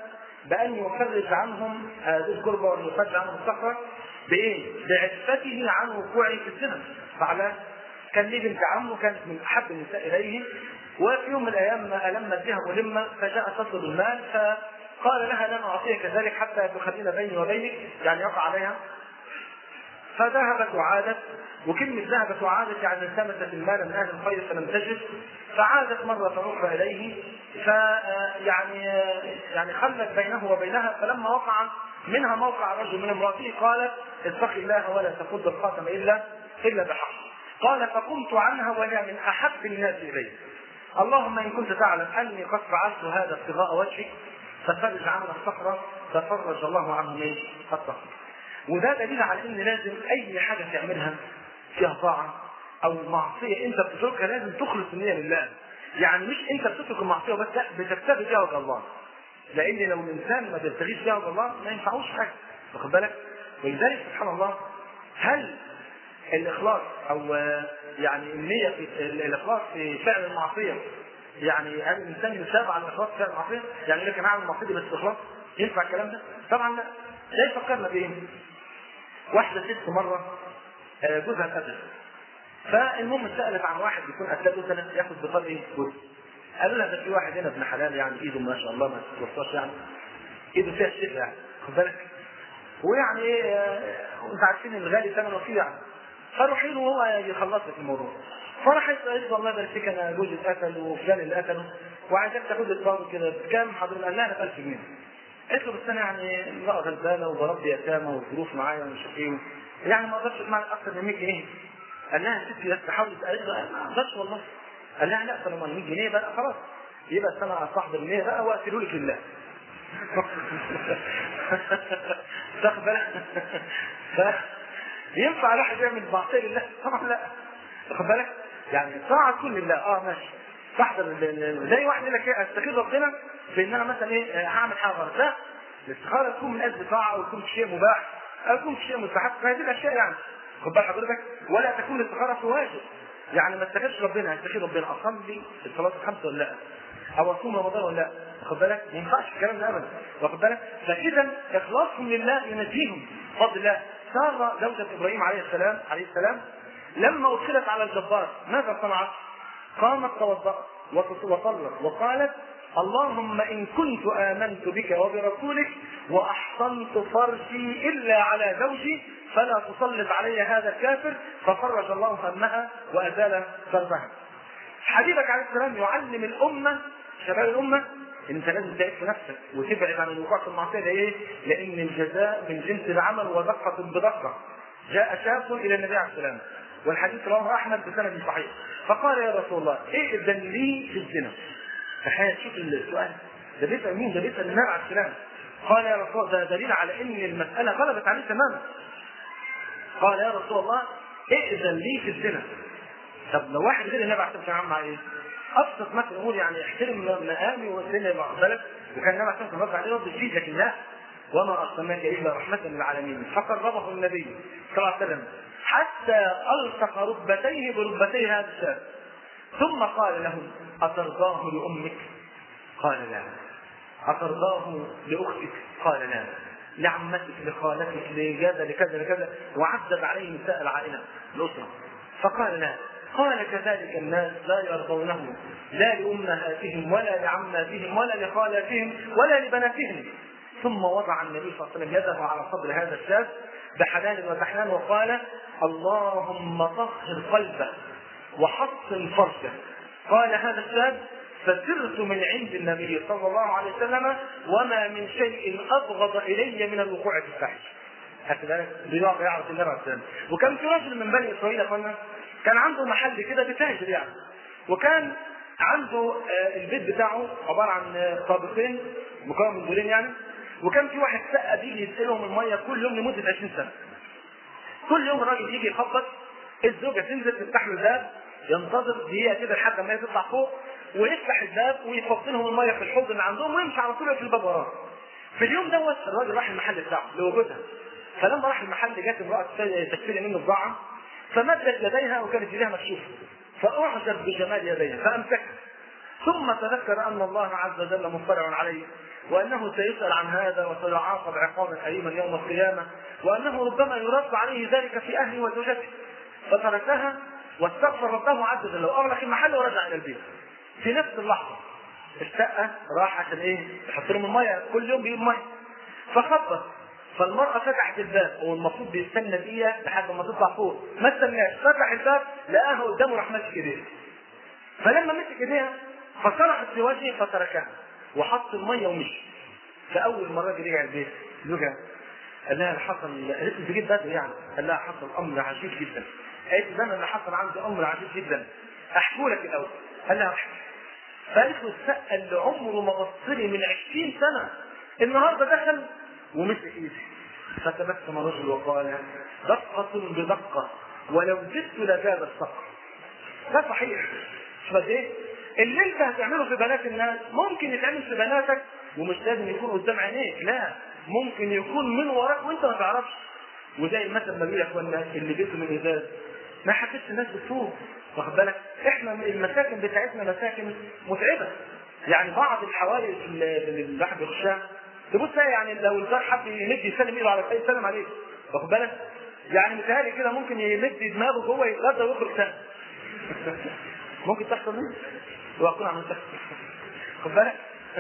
بأن يفرج عنهم هذه الكربة وأن يفرج عنهم الصخرة بإيه؟ بعفته عن وقوعه في الزنا فعلا كان ليه بنت عمه كانت من أحب النساء إليه وفي يوم من الأيام ألمت بها ملمة فجاءت تطلب المال فقال لها لن أعطيك ذلك حتى تخلين بيني وبينك يعني يقع عليها فذهبت وعادت وكلمة ذهبت وعادت يعني التمست المال من أهل الخير فلم تجد فعادت مرة أخرى إليه ف يعني يعني خلت بينه وبينها فلما وقع منها موقع رجل من امرأته قالت اتق الله ولا تفض الخاتم إلا إلا بحق قال فقمت عنها وهي من أحب الناس إلي اللهم إن كنت تعلم أني قد فعلت هذا ابتغاء وجهك ففرج عنا الصخرة ففرج الله عنه من الصخرة وده دليل على ان لازم اي حاجه تعملها فيها طاعه او معصيه انت بتتركها لازم تخلص النيه لله. يعني مش انت بتترك المعصيه بس لا بتبتغي بها وجه الله. لان لو الانسان ما بيبتغيش بها وجه الله ما ينفعوش حاجه واخد بالك؟ ولذلك سبحان الله هل الاخلاص او يعني النيه في الاخلاص في فعل المعصيه يعني هل الانسان يثاب على الاخلاص في فعل المعصيه؟ يعني لك انا اعمل المعصيه بس اخلاص ينفع الكلام ده؟ طبعا لا. لا يفكرنا بايه؟ واحدة ست مرة جوزها اتقتل فالمهم سألت عن واحد يكون قتله سنة ياخد بطار ايه؟ جوز قالوا لها ده في واحد هنا ابن حلال يعني ايده ما شاء الله ما تتوصاش يعني ايده فيها الشفا يعني خد بالك ويعني ايه وانت عارفين الغالي ثمنه فيه يعني فروحي له وهو يخلص لك الموضوع فراحت قالت له الله يبارك فيك انا جوزي اتقتل وفلان اللي قتله وعايزك تاخد الطار كده بكام حضرتك؟ قال لها انا ب 1000 جنيه قلت له بس انا يعني امراه غلبانه وبربي يتامى والظروف معايا ومش عارف ايه يعني ما اقدرش اسمع اكثر من 100 جنيه قال لها ستي بس حاولت قالت له ما اقدرش والله قال لها لا طالما 100 جنيه بقى خلاص يبقى انا استحضر 100 بقى واقتله لك لله تاخد بالك ف ينفع الواحد يعمل معصيه لله؟ طبعا لا واخد بالك؟ يعني طاعه تكون لله اه ماشي تحضر زي واحد يقول لك ايه استخير ربنا في ان انا مثلا ايه هعمل حاجه غلط لا الاستخاره تكون من اجل طاعه او تكون في شيء مباح او تكون في شيء مستحب فهذه الاشياء يعني خد بال حضرتك ولا تكون الاستخاره في واجب يعني ما استخيرش ربنا استخير ربنا اصلي الصلاه الخمسه ولا لا او اصوم رمضان ولا لا واخد بالك ما ينفعش الكلام ده ابدا واخد بالك فاذا اخلاصهم لله ينجيهم بفضل الله ساره زوجة ابراهيم عليه السلام عليه السلام لما ادخلت على الجبار ماذا صنعت؟ قامت توضأت وصلت وقالت اللهم إن كنت آمنت بك وبرسولك وأحصنت فرجي إلا على زوجي فلا تسلط علي هذا الكافر ففرج الله همها وأزال كربها. حبيبك عليه السلام يعلم الأمة شباب الأمة انت لازم تعيش في نفسك وتبعد عن الوقوع في المعصيه ده ايه؟ لان الجزاء من جنس العمل ودقه بدقه. جاء شاب الى النبي عليه السلام والحديث رواه احمد بسند صحيح فقال يا رسول الله ائذن لي في الزنا تخيل شوف السؤال ده بيسال مين؟ ده بيسال النبي عليه السلام قال يا رسول الله ده دليل على ان المساله غلبت عليه تماما قال يا رسول الله ائذن لي في الزنا طب لو واحد غير النبي عليه السلام معاه ايه؟ ابسط مثل نقول يعني احترم مقامي والدنيا مع بالك وكان النبي عليه السلام رد عليه رد شديد لكن لا وما ارسلناك الا رحمه للعالمين فقربه النبي صلى الله عليه وسلم حتى الصق ركبتيه بركبتي هذا الشاب ثم قال له اترضاه لامك؟ قال لا اترضاه لاختك؟ قال لا لعمتك لخالتك لكذا لكذا لكذا وعدد عليه نساء العائله الاسره فقال لا قال كذلك الناس لا يرضونه لا لامهاتهم ولا لعماتهم ولا لخالاتهم ولا لبناتهم ثم وضع النبي صلى الله عليه وسلم يده على صدر هذا الشاب بحنان وتحنان وقال اللهم طهر قلبه وحصن فرجه قال هذا الشاب فسرت من عند النبي صلى الله عليه وسلم وما من شيء ابغض الي من الوقوع في الفحش خدت بالك بيقعد يعرف النبي عليه السلام وكان في رجل من بني اسرائيل يا اخوانا كان عنده محل كده بتاجر يعني وكان عنده البيت بتاعه عباره عن طابقين مكون من دورين يعني وكان في واحد سقى بيجي يسقلهم الميه كل يوم لمده 20 سنه. كل يوم الراجل يجي يخبط الزوجه تنزل تفتح له الباب ينتظر دقيقه كده لحد ما هي تطلع فوق ويفتح الباب ويفض لهم الميه في الحوض اللي عندهم ويمشي على طول في الباب وراه. في اليوم دوت الراجل راح المحل بتاعه لوجودها. فلما راح المحل جت امراه تشتري منه بضاعه فمدت يديها وكانت يديها مكشوفه. فاعجب بجمال يديها فامسكها. ثم تذكر ان الله عز وجل مطلع عليه وانه سيسال عن هذا وسيعاقب عقابا اليما يوم القيامه وانه ربما يرد عليه ذلك في اهله وزوجته فتركها واستغفر ربه عز وجل واغلق المحل ورجع الى البيت في نفس اللحظه الشقه راح عشان ايه؟ يحط لهم الميه كل يوم بيجيب ميه فخبط فالمرأة فتحت الباب هو المفروض بيستنى دقيقة لحد ما تطلع فوق ما استناش فتح الباب لقاها قدامه راح ماسك ايديها فلما مسك ايديها فصرخت في وجهه فتركها وحط المية ومشي فأول ما الراجل رجع البيت زوجها قال لها حصل قالت له جيت بدري يعني قال لها حصل أمر عجيب جدا قالت له ده اللي حصل عندي أمر عجيب جدا أحكوا لك الأول قال لها احكي فقالت له السقة اللي عمره ما بص لي من 20 سنة النهارده دخل ومسك ايدي فتبسم الرجل وقال دقة بدقة ولو زدت لزاد الصقر ده صحيح شوف قد ايه اللي انت هتعمله في بنات الناس ممكن يتعمل في بناتك ومش لازم يكون قدام عينيك لا ممكن يكون من وراك وانت ما تعرفش وزي المثل ما بيقول يا اخوانا اللي بيته من ازاز ما حسيتش الناس بتفوق واخد بالك احنا المساكن بتاعتنا مساكن متعبه يعني بعض الحوادث اللي الواحد بيخشها تبص يعني لو الجار حب يمد يسلم ايده على الحي يسلم عليه واخد بالك يعني متهيألي كده ممكن يمد دماغه جوه يتغدى ويخرج تاني ممكن تحصل منه واكون عملت خد بالك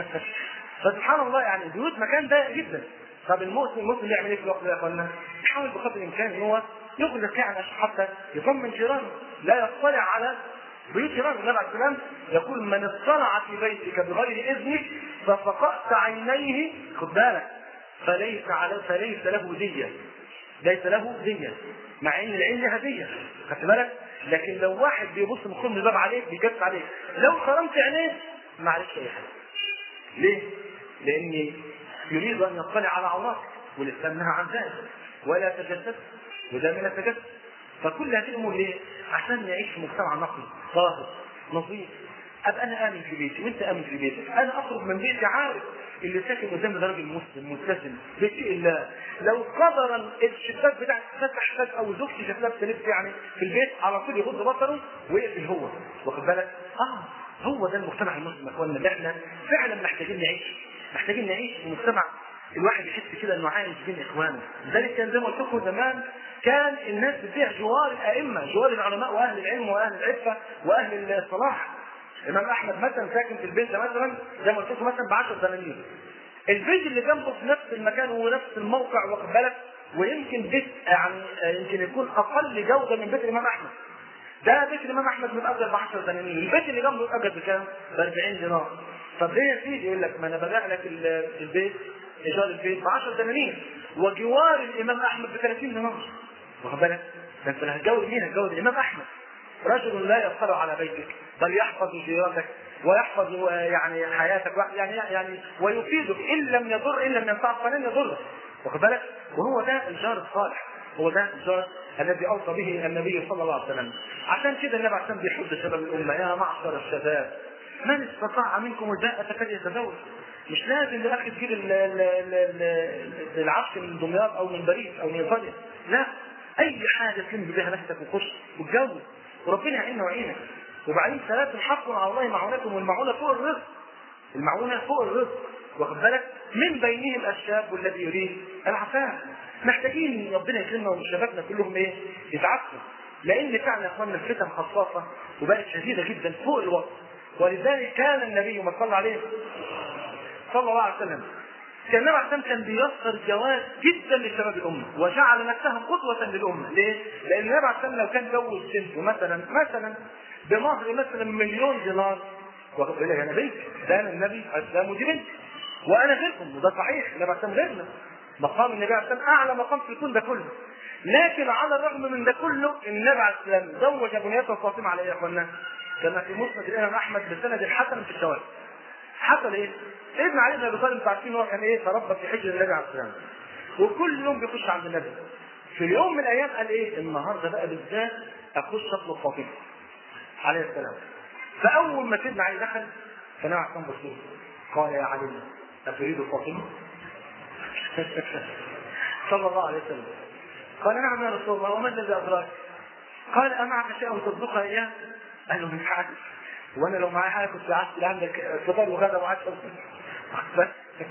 فسبحان الله يعني بيوت مكان ضيق جدا طب المسلم المسلم يعمل ايه في الوقت ده يا اخوانا؟ يحاول بقدر الامكان ان هو يغلق يعني عشان حتى يطمن جيرانه لا يطلع على بيوت جيرانه النبي عليه السلام يقول من اطلع في بيتك بغير اذنك ففقأت عينيه خد بالك فليس على فليس له دية ليس له دية مع ان العين لها دية خدت بالك لكن لو واحد بيبص من كل الباب عليك بيجس عليك لو خرمت عينيه ما عليكش اي حاجه ليه؟ لاني يريد ان يطلع على عوراتك والاسلام نهى عن ذلك ولا تجسس وده من التجسس فكل هذه الامور ليه؟ عشان نعيش في مجتمع نقي طاهر نظيف ابقى انا امن في بيتي وانت امن في بيتك انا اخرج من بيتي عارف اللي ساكن قدامي ده راجل مسلم ملتزم بشيء الله لو قدرا الشباك بتاعك فتح فجاه او زوجتي شاف لابسه لبس يعني في البيت على طول يغض بصره ويقفل هو واخد بالك؟ اه هو ده المجتمع المسلم يا اخوانا اللي احنا فعلا محتاجين نعيش محتاجين نعيش في مجتمع الواحد يحس كده انه عايش بين اخوانه لذلك كان زي ما قلت لكم زمان كان الناس بتبيع جوار الائمه جوار العلماء واهل العلم واهل العفه واهل الصلاح الامام احمد مثلا ساكن في البيت ده مثلا زي ما قلت لكم مثلا ب 10 دنانير البيت اللي جنبه في نفس المكان ونفس الموقع واخد بالك ويمكن بيت يعني يمكن يكون اقل جوده من بيت الامام احمد ده بيت الامام احمد متاجر ب 10 دنانير البيت اللي جنبه متاجر بكام؟ ب 40 دينار طب ليه يا سيدي يقول لك ما انا ببيع لك البيت ايجار البيت ب 10 دنانير وجوار الامام احمد ب 30 دينار واخد بالك؟ ده انت اللي هتجوز مين؟ هتجوز الامام احمد رجل لا يطلع على بيتك بل يحفظ جيرانك ويحفظ يعني حياتك يعني يعني ويفيدك ان لم يضر ان لم ينفعك فلن يضرك واخد بالك؟ وهو ده الجار الصالح هو ده الجار الذي اوصى به النبي صلى الله عليه وسلم عشان كده النبي عليه الصلاه والسلام بيحب شباب الامه يا معشر الشباب من استطاع منكم الباءة فليتزوج مش لازم الاخ تجيب العفش من دمياط او من باريس او من ايطاليا لا اي حاجه تلم بها نفسك وخش وتجوز وربنا يعيننا ويعينك وبعدين ثلاث حق على الله معونتهم والمعونه فوق الرزق المعونه فوق الرزق واخد بالك من بينهم الشاب الذي يريد العفاف محتاجين ربنا يكرمنا وشبابنا كلهم ايه يتعفوا لان فعلا يا اخواننا الفتن خصاصه وبقت شديده جدا فوق الوقت ولذلك كان النبي ما صلى عليه صلى الله عليه وسلم كان النبي عليه كان بيسر الجواز جدا لشباب الامه وجعل نفسه قدوه للامه، ليه؟ لان النبي عليه لو كان جوز بنته مثلا مثلا بمهر مثلا مليون دينار واخد بالك انا بنت ده انا النبي عليه السلام ودي بنتي وانا غيركم وده صحيح النبي عليه السلام غيرنا مقام النبي عليه السلام اعلى مقام في الكون ده كله لكن على الرغم من ده كله النبي عليه السلام زوج بنيته فاطمه عليه يا اخوانا كما في مسند الامام احمد بسند حسن في الشواهد حصل ايه؟ سيدنا علي بن ابي طالب انتوا عارفين هو كان ايه تربى في حجر النبي عليه السلام وكل يوم بيخش عند النبي في يوم من الايام قال ايه؟ النهارده بقى بالذات اخش اطلب فاطمه عليه السلام فاول ما سيدنا علي دخل فنبي عليه السلام بص قال يا علي اتريد فاطمه؟ صلى الله عليه وسلم قال نعم يا رسول الله وما الذي ادراك؟ قال امعك شيء تصدقها اياه؟ قال له مش عارف وانا لو معايا حاجه كنت قعدت عندك فطار وغدا وعشاء واخد بالك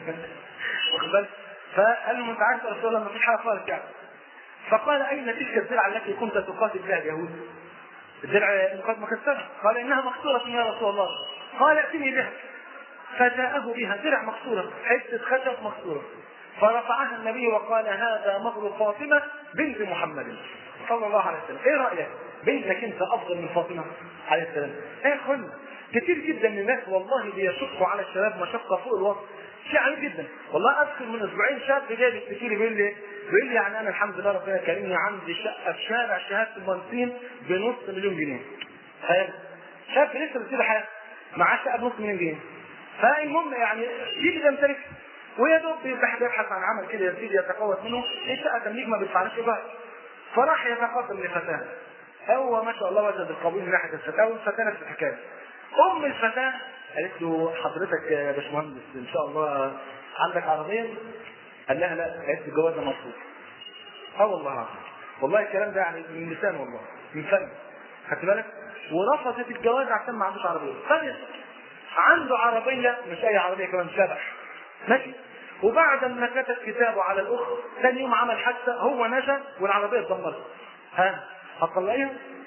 واخد بالك فقال له انت عارف يا رسول الله ما فيش حاجه خالص يعني فقال اين تلك الدرع التي كنت تقاتل بها اليهود؟ الدرع قد مكسره قال انها مكسوره يا رسول الله قال ائتني بها فجاءه بها درع مكسوره حته خشب مكسوره فرفعها النبي وقال هذا مهر فاطمه بنت محمد صلى الله عليه وسلم ايه رايك بنتك انت افضل من فاطمه عليه السلام ايه يا اخوانا كتير جدا من الناس والله بيشقوا على الشباب مشقه فوق الوصف شيء عجيب جدا والله اذكر من اسبوعين شاب جاي بيشتكي لي بيقول لي بيقول لي يعني انا الحمد لله ربنا كرمني عندي شقه في شارع شهاده المهندسين بنص مليون جنيه تخيل شاب لسه بيصير حياته معاه شقه بنص مليون جنيه فالمهم يعني يجي يمتلك ويا دوب بيبحث يبحث عن عمل كده يزيد يتقوت منه الشقه تمليك ما بيدفعلهاش ايجار فراح يتقدم لفتاه هو ما شاء الله وجد القبول من ناحيه الفتاه والفتاه نفس الحكايه ام الفتاه قالت له حضرتك يا باشمهندس ان شاء الله عندك عربيه؟ قال لها لا قالت له الجواز ده مرفوض اه والله العظيم والله الكلام ده يعني من لسان والله من فم خدت بالك؟ ورفضت الجواز عشان ما عندوش عربيه ثانية عنده عربيه مش اي عربيه كمان شبح ماشي وبعد ما كتب كتابه على الاخت ثاني يوم عمل حادثه هو نجا والعربيه اتدمرت ها هتطلعيها؟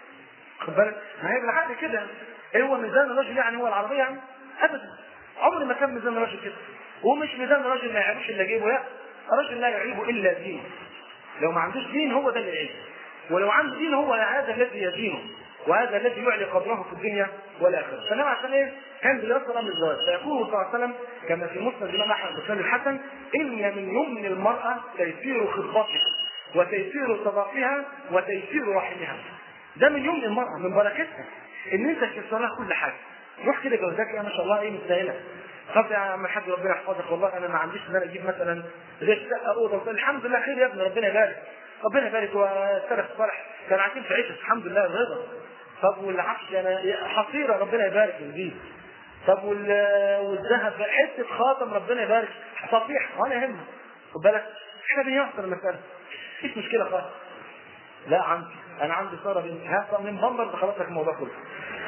خد بالك ما هي بالعقل كده ايه هو ميزان الرجل يعني هو العربيه يعني؟ ابدا عمر ما كان ميزان الرجل كده ومش ميزان الرجل ما يعيبش الا جيبه لا الرجل لا يعيبه الا دين لو ما عندوش دين هو ده اللي يعيبه ولو عنده دين هو هذا الذي يدينه وهذا الذي يعلي قدره في الدنيا والاخره فانما عشان ايه كان بيصل امر الزواج فيقول صلى الله عليه وسلم كما في مسند الامام احمد بن الحسن ان من يمن المراه تيسير خطبتها وتيسير صداقها وتيسير رحمها ده من يمن المراه من بركتها ان انت تيسر لها كل حاجه روح كده جوزك يا ما شاء الله ايه مستاهله طب يا عم الحاج ربنا يحفظك والله انا ما عنديش ان انا اجيب مثلا غير شقه اوضه الحمد لله خير يا ابني ربنا يبارك ربنا يبارك والسلف الصالح كان عايشين في عيشه الحمد لله الرضا طب والعفش انا حصيره ربنا يبارك ويزيد طب والذهب حته خاتم ربنا يبارك صفيح ولا يهمك خد بالك احنا بنيسر المساله مفيش مشكله خالص لا عندي انا عندي ساره بنت هاخد من بمبر خلاص لك الموضوع كله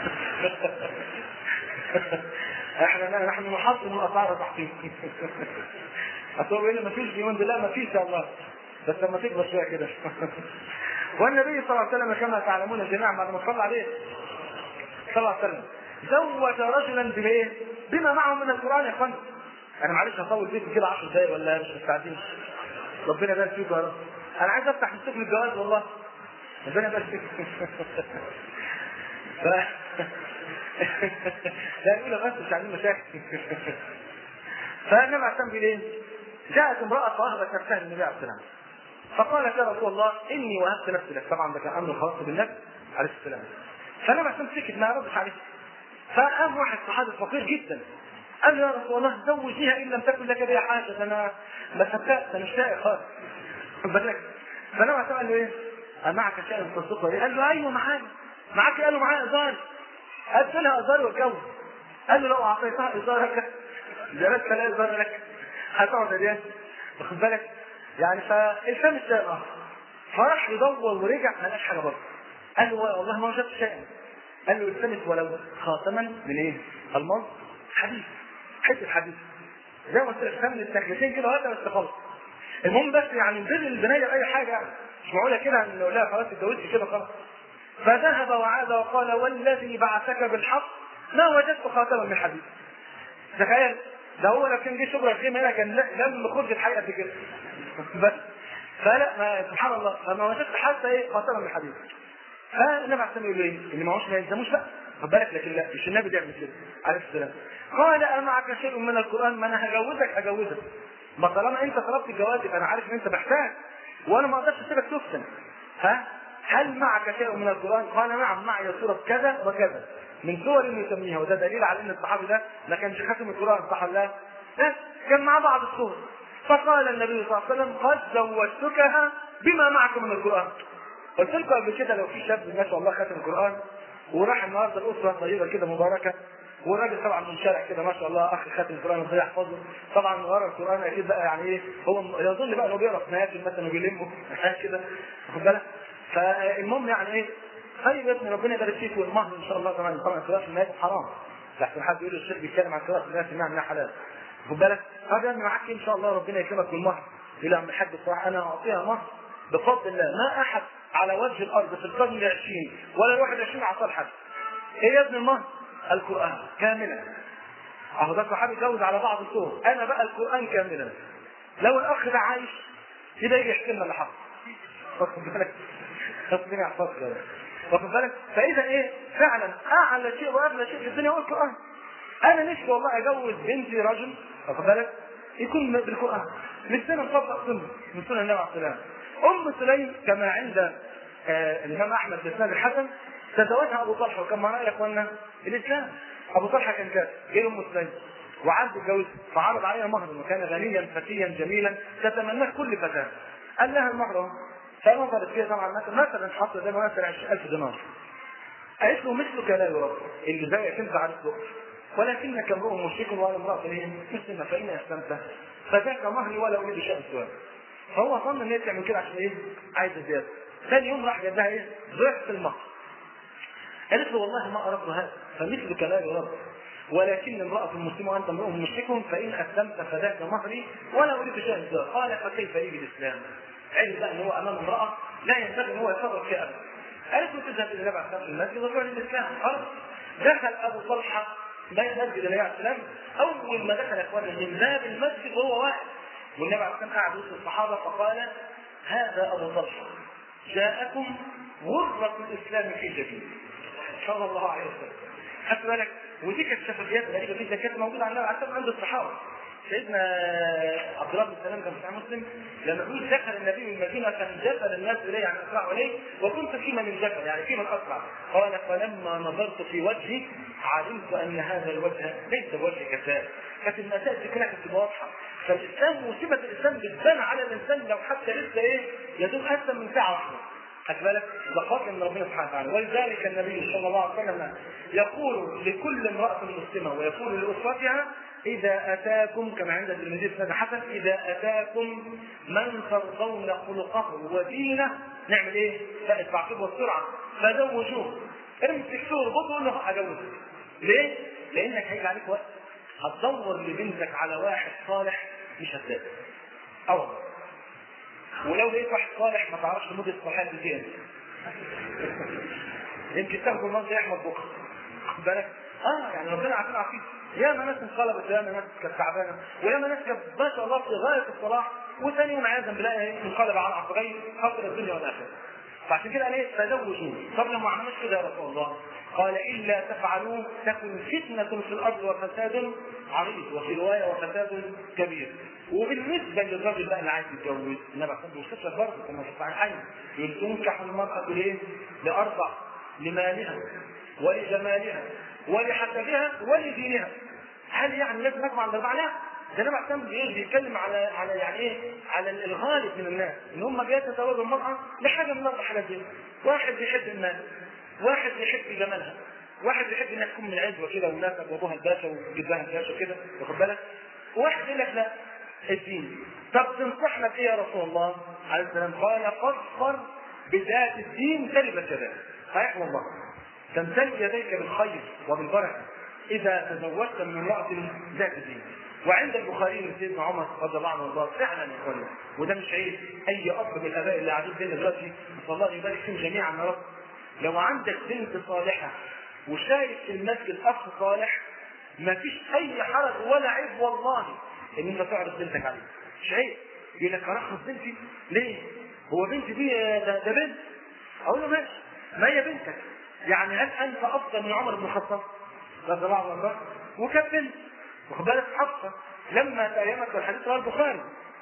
احنا نحن نحصل من اسعار تحقيق اصل هنا مفيش اليومين دول لا مفيش يا الله بس لما تكبر شويه كده والنبي صلى الله عليه وسلم كما تعلمون جميعا بعد ما صلى عليه صلى الله عليه وسلم زوج رجلا بايه؟ بما معه من القران يا اخوان انا معلش هطول فيكم كده 10 دقايق ولا مش مستعدين ربنا يبارك فيكم يا رب انا عايز افتح مسك الجواز والله ربنا يبارك فيكم ف... لا يقول بس مش عاملين مشاكل فالنبي عليه السلام ايه؟ جاءت امرأة فأهبت نفسها للنبي عليه السلام فقالت يا رسول الله إني وهبت نفسي لك طبعا ده كان أمر خاص بالنبي عليه السلام فالنبي عليه السلام سكت ما ردش عليه فقام واحد صحابي فقير جدا قال له يا رسول الله زوجيها إن لم تكن لك بها حاجة أنا ما صدقت أنا مش لاقي خالص بالك فالنبي عليه السلام قال له إيه؟ أمعك شيء تصدقه قال له أيوه معايا معاك قال له معايا إزار قلت لها ازار واتجوز قال له لو اعطيتها ازارك جلست لا ازار لك هتقعد قد واخد بالك يعني فالفهم الشيء الاخر فراح يدور ورجع ما لقاش حاجه برضه قال له والله ما وجدت شيئا قال له التمس ولو خاتما من ايه؟ الماس حديث حته حديث زي ما قلت لك ثمن التكليفين كده وهذا بس خالص المهم بس يعني نبذل البنايه باي حاجه يعني مش معقوله كده نقول لها خلاص اتجوزتي كده خلاص فذهب وعاد وقال والذي بعثك بالحق ما وجدت خاتما من حديد تخيل ده هو لو كان جه شبرا الخيمه هنا كان لم خرج الحقيقه قد كده بس فلا ما سبحان الله فما وجدت حتى ايه خاتما من حديد فالنبي عليه السلام يقول ايه؟ اللي معهوش ما يلزموش بقى خد بالك لكن لا مش النبي بيعمل كده عليه السلام قال أمعك شيء من القرآن ما أنا هجوزك أجوزك ما طالما أنت طلبت الجواز يبقى أنا عارف إن أنت محتاج وأنا ما أقدرش أسيبك تفتن ها هل معك شيء من القرآن؟ قال نعم معي سورة كذا وكذا من سور يسميها وده دليل على ان الصحابي ده ما كانش خاتم القرآن صح ولا لا؟ كان معاه بعض السور فقال النبي صلى الله عليه وسلم قد زوجتكها بما معك من القرآن قلت لكم قبل كده لو في شاب ما شاء الله خاتم القرآن وراح النهارده الأسرة طيبة كده مباركة والراجل طبعا من شارع كده ما شاء الله اخ خاتم القران ربنا يحفظه طبعا ورا القران اكيد بقى يعني ايه هو يظن بقى انه بيقرا في نيات مثلا وبيلمه حاجه كده واخد بالك فالمهم يعني ايه طيب يا ابني ربنا يبارك فيك والمهر ان شاء الله طبعا طبعا قراءة الناس حرام لكن حد يقول الشيخ بيتكلم عن قراءة الناس انها انها حلال خد بالك طب يا ابني معاك ان شاء الله ربنا يكرمك بالمهر يقول يا عم الحاج بصراحه انا اعطيها مهر بفضل الله ما احد على وجه الارض في القرن العشرين ولا الواحد وعشرين عصر حد ايه يا ابن المهر؟ القران كاملا اهو ده صحابي اتجوز على بعض الصور انا بقى القران كاملا لو الاخ ده عايش يبقى يجي يحكي لنا اللي حصل واخد بالك ربنا يحفظك يا رب. واخد بالك فاذا ايه فعلا اعلى شيء واغلى شيء في الدنيا هو القران انا نفسي والله اجوز بنتي رجل واخد بالك يكون بالقران نفسنا نطبق سنه من سنن النبي عليه السلام ام سليم كما عند آه الامام احمد بن اسناد الحسن تزوجها ابو طلحه وكان معنا يا اخوانا الاسلام ابو طلحه كان كافر جه ام سليم وعاد الجواز فعرض عليها مهر وكان غنيا فتيا جميلا تتمناه كل فتاه قال لها المهر اهو فنظرت فيها طبعا مثلا مثلا حط ده مثلا 20000 دينار قالت له مثلك لا يرد اللي زي تنفع على السوق ولكنك امرؤ مشرك ولا امرأة ايه مسلمة فإن أسلمت فذاك مهري ولا أريد شيئا سواه فهو ظن ان هي تعمل كده عشان ايه؟ عايزه زياده. ثاني يوم راح جاب لها ايه؟ ضعف المهر. قالت له والله ما اردت هذا فمثلك لا يرد ولكن امرأة مسلمة وأنت امرؤ مشرك فإن أسلمت فذاك مهري ولا أريد شيئا سواه قال فكيف لي بالإسلام؟ علم بقى ان هو امام امراه لا ينبغي ان هو يتصرف فيها ابدا. قالت له تذهب الى النبي عليه الصلاه المسجد وتعلن الاسلام خلاص دخل ابو طلحه مسجد النبي عليه السلام اول ما دخل اخوانا من باب المسجد وهو واقف والنبي عليه السلام قاعد وسط الصحابه فقال هذا ابو طلحه جاءكم غرة الاسلام في جبين صلى الله عليه وسلم خدت بالك ودي كانت شفافيات غريبه جدا كانت موجوده عند النبي عليه السلام عند الصحابه سيدنا عبد الله بن سلام كان في مسلم لما يقول دخل النبي المدينه كان جبل الناس اليه يعني اسرعوا اليه وكنت في من الجبل يعني في من اسرع قال فلما نظرت في وجهي علمت ان هذا الوجه ليس وجه كذاب كانت المسائل دي كلها كانت واضحه فالاسلام وصفه الاسلام بتبان على الانسان لو حتى لسه ايه يدوب اكثر من ساعه واحده خد بالك ده فضل من ربنا سبحانه وتعالى ولذلك النبي صلى الله عليه وسلم يقول لكل امراه مسلمه ويقول لاسرتها إذا أتاكم كما عند الترمذي في حسن إذا أتاكم من ترضون خلقه ودينه نعمل إيه؟ فالتعقيب والسرعة فزوجوه امسك فيه وربطه وقول له أجوزك ليه؟ لأنك هيجي عليك وقت هتدور لبنتك على واحد صالح مش هتلاقي أول ولو لقيت واحد صالح ما تعرفش مدة صلاحية دي يمكن تاخد المنظر يا احمد بكره خد بالك اه يعني ربنا عارفين عارفين يا ما ناس انقلبت ويا ما ناس كانت تعبانه ويا ما ناس كانت ما شاء الله في غايه الصلاح وثاني يوم عياذا بالله ايه انقلب على عقبين خسر الدنيا والاخره فعشان كده قال ايه تزوجوا طب لو ما عملناش كده يا رسول الله قال الا تفعلوه تكن فتنه في الارض وفساد عريض وفي روايه وفساد كبير وبالنسبه للراجل بقى اللي عايز يتجوز النبي عليه الصلاه والسلام برضه كما في الصحيحين يقول تنكح المراه ليه؟ لاربع لمالها ولجمالها ولحسبها ولدينها هل يعني لازم نجمع الاربعه؟ لا ده النبي عليه ايه بيتكلم على على يعني ايه؟ على الغالب من الناس ان هم بيتزوجوا المراه لحاجه من الاربع حاجات دي واحد بيحب المال واحد بيحب جمالها واحد بيحب انها تكون من عزوه كده وناسب وابوها الباشا وجدها الباشا كده واخد بالك؟ واحد يقول لك لا الدين طب تنصحنا بايه يا رسول الله عليه السلام قال فاظفر بذات الدين تربت يداك صحيح والله تمتلئ يديك بالخير وبالبركه اذا تزوجت من امراه ذات الدين وعند البخاري من سيدنا عمر رضي الله عنه وارضاه فعلا يا اخوانا وده مش عيب اي اب من الاباء اللي قاعدين بينا دلوقتي نسال الله يبارك فيهم جميعا يا رب لو عندك بنت صالحه وشايف في المسجد اخ صالح ما فيش اي حرج ولا عيب والله ان انت تعرض بنتك عليه مش عيب يقول لك ارخص بنتي ليه؟ هو بنتي دي ده, ده بنت اقول له ماشي ما هي بنتك يعني هل انت افضل من عمر بن الخطاب رضي الله عنه وكانت بنت واخد بالك حفصه لما تأيمت والحديث رواه البخاري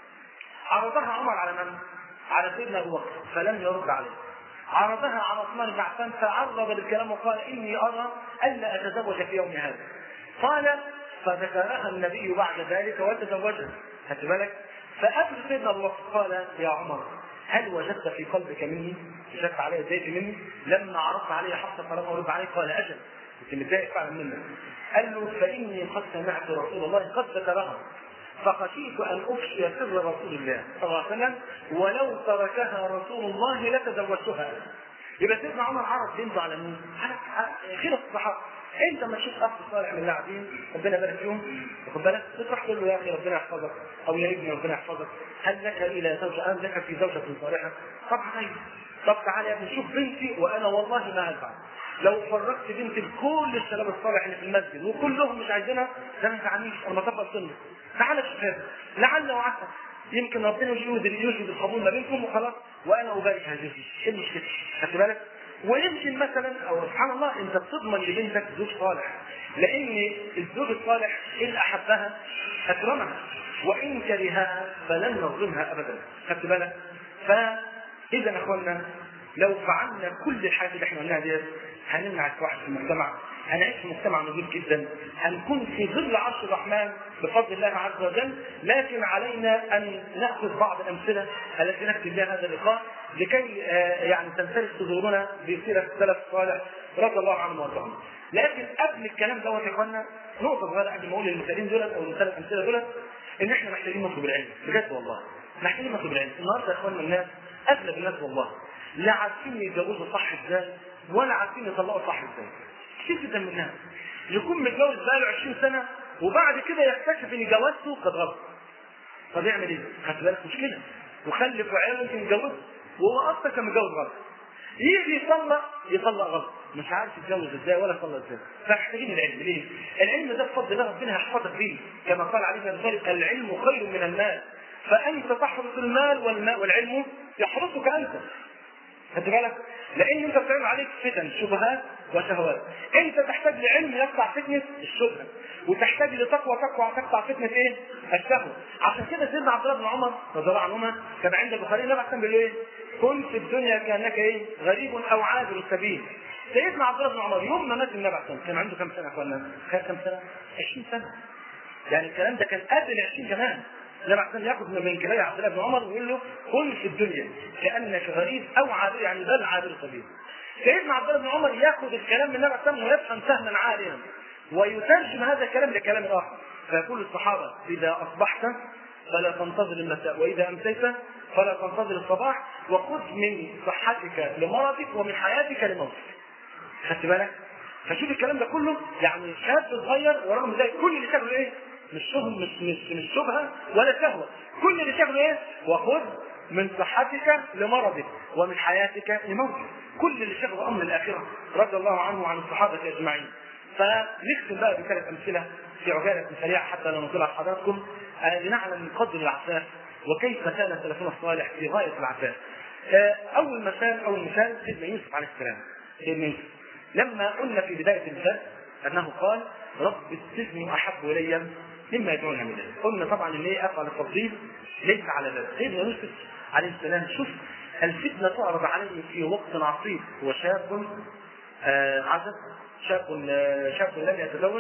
عرضها عمر على من؟ على سيدنا ابو بكر فلم يرد عليه عرضها على عثمان بن عفان تعرض بالكلام وقال اني ارى الا اتزوج في يوم هذا قال فذكرها النبي بعد ذلك وتزوجها خدت بالك فقبل سيدنا ابو بكر قال يا عمر هل وجدت في قلبك مني وجدت علي زيت مني لما عرضت علي حفصه فلم ارد عليك قال اجل كنت متضايق فعلا منك قال له فاني قد سمعت رسول الله قد ذكرها فخشيت ان افشي سر رسول الله صلى الله عليه وسلم ولو تركها رسول الله لتزوجتها يبقى سيدنا عمر عرض بنته على مين؟ على على خيرة الصحابة انت ما تشوف اخ صالح من اللاعبين ربنا يبارك فيهم واخد بالك تروح تقول له يا اخي ربنا يحفظك او يا ابني ربنا يحفظك هل لك الى زوجه هل لك في زوجه صالحه؟ طبعا ايوه طب تعالى يا ابني شوف بنتي وانا والله ما هدفع لو فرقت بنتي لكل الشباب الصالح اللي في المسجد وكلهم مش عايزينها ده ما تعنيش انا بطبق سنه تعالى شوف هذا لعل وعسى يمكن ربنا يشهد يشهد القبول ما بينكم وخلاص وانا ابارك هذه ايه المشكله؟ خدت بالك؟ ويمكن مثلا او سبحان الله انت بتضمن لبنتك زوج صالح لان الزوج الصالح ان احبها اكرمها وان كرهها فلن نظلمها ابدا خدت بالك؟ فاذا يا اخوانا لو فعلنا كل الحاجات اللي احنا قلناها ديت هنمنع الفواحش في المجتمع هنعيش في مجتمع نظيف جدا هنكون في ظل عرش الرحمن بفضل الله عز وجل لكن علينا ان ناخذ بعض الامثله التي نختم بها هذا اللقاء لكي آه، يعني تنسلك صدورنا بسيره السلف الصالح رضي الله عنهم وارضاهم لكن قبل الكلام دوت يا اخوانا نقطه صغيره قبل ما اقول المثالين دولت او المثال الامثله دولت ان احنا محتاجين نطلب العلم بجد والله محتاجين نطلب العلم النهارده يا اخوانا الناس اغلب الناس والله لا عارفين يتجوزوا صح ازاي ولا عارفين يطلقوا صح ازاي كتير جدا من الناس يكون متجوز بقاله 20 سنه وبعد كده يكتشف ان جوازته كانت غلط طب يعمل ايه؟ خد بالك مشكله وخلف وعيال يمكن يتجوز وهو اصلا كان متجوز غلط يجي يطلق يطلق غلط مش عارف يتجوز ازاي ولا يطلق ازاي فمحتاجين العلم ليه؟ العلم ده بفضل الله ربنا هيحفظك فيه كما قال عليه بن ذلك العلم خير من المال فانت تحرص المال والماء والعلم يحرسك انت خدت بالك؟ لان انت بتعمل عليك فتن شبهات وشهوات انت تحتاج لعلم يقطع فتنه الشبهه وتحتاج لتقوى تقوى تقطع فتنه ايه؟ الشهوه عشان كده سيدنا عبد الله بن عمر رضي الله عنهما كان عند البخاري النبي كان بيقول ايه؟ كن في الدنيا كانك ايه؟ غريب او عابر السبيل سيدنا عبد الله بن عمر يوم ما مات النبي عليه كان عنده كم سنه يا اخوانا؟ كان كم سنه؟ 20 سنه يعني الكلام ده كان قبل 20 كمان النبي عليه ياخذ من كباية عبد الله بن عمر ويقول له كن في الدنيا كانك غريب او عابر يعني بل عابر سبيل. سيدنا عبد الله بن عمر ياخذ الكلام من النبي عليه ويفهم فهما عاليا ويترجم هذا الكلام لكلام اخر فيقول الصحابه اذا اصبحت فلا تنتظر المساء واذا امسيت فلا تنتظر الصباح وخذ من صحتك لمرضك ومن حياتك لموتك. خدت بالك؟ فشوف الكلام ده كله يعني شاب صغير ورغم ذلك كل اللي شغله ايه؟ مش شبهه مش مش مش شبهه ولا شهوه كل اللي شغله ايه؟ وخذ من صحتك لمرضك ومن حياتك لموتك كل اللي شغله امر الاخره رضي الله عنه وعن الصحابه اجمعين فنختم بقى بثلاث امثله في عجاله سريعه حتى لا نطلع حضراتكم آه لنعلم من قدر العفاف وكيف كان سلفنا الصالح في غايه العفاف. آه اول مثال اول مثال سيدنا يوسف عليه السلام. سيدنا يوسف لما قلنا في بدايه الباب انه قال رب السجن احب الي مما يدعون اليه. قلنا طبعا ان ايه افعل التفضيل ليس على ذلك. سيدنا يوسف عليه السلام شوف الفتنه تعرض عليه في وقت عصيب هو شاب آه عزب شاب آه شاب لم يتزوج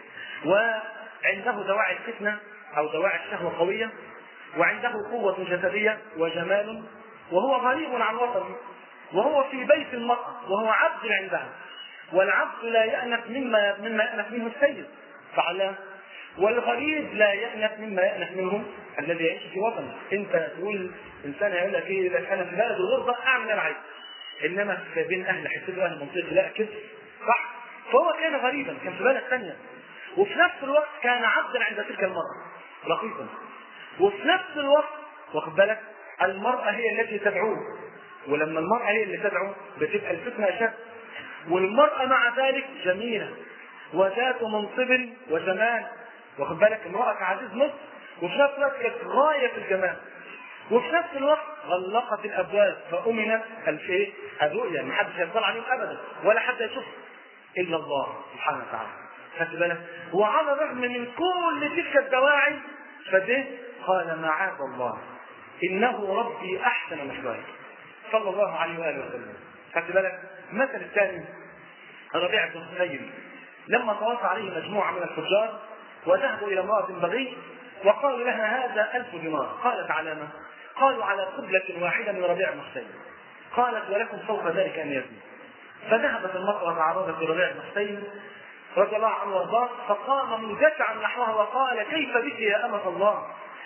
وعنده دواعي الفتنه او دواعي الشهوه قويه وعنده قوه جسديه وجمال وهو غريب عن وطنه وهو في بيت المرأة وهو عبد عندها والعبد لا يأنف مما مما يأنف منه السيد فعلا والغريب لا يأنف مما يأنف منه الذي يعيش في وطنه انت تقول انسان يقول لك ايه لك انا في بلد الغربه اعمل انا عايز انما في بين اهل حسين واهل المنطقه لا كده صح فهو كان غريبا كان في بلد ثانيه وفي نفس الوقت كان عبدا عند تلك المراه رقيقا وفي نفس الوقت واخد بالك المراه هي التي تدعوه ولما المراه هي اللي تدعو بتبقى الفتنه اشد والمراه مع ذلك جميله وذات منصب وجمال واخد بالك امراه كعزيز مصر وفي نفس الوقت كانت غايه في الجمال وفي نفس الوقت غلقت الابواب فامنت الايه؟ الرؤيا ما حدش يطلع عليهم ابدا ولا حد يشوف الا الله سبحانه وتعالى خدت بالك وعلى الرغم من كل تلك الدواعي فده قال معاذ الله انه ربي احسن مثواي صلى الله عليه واله وسلم خدت بالك المثل الثاني ربيع بن حسين لما تواصى عليه مجموعه من الفجار وذهبوا الى امراه بغي وقالوا لها هذا ألف دينار قالت على ما؟ قالوا على قبلة واحدة من ربيع بن حسين قالت ولكم فوق ذلك أن يزني فذهبت المرأة وتعرضت لربيع بن حسين رضي الله عنه وارضاه فقام مجتعا نحوها وقال كيف بك يا أمة الله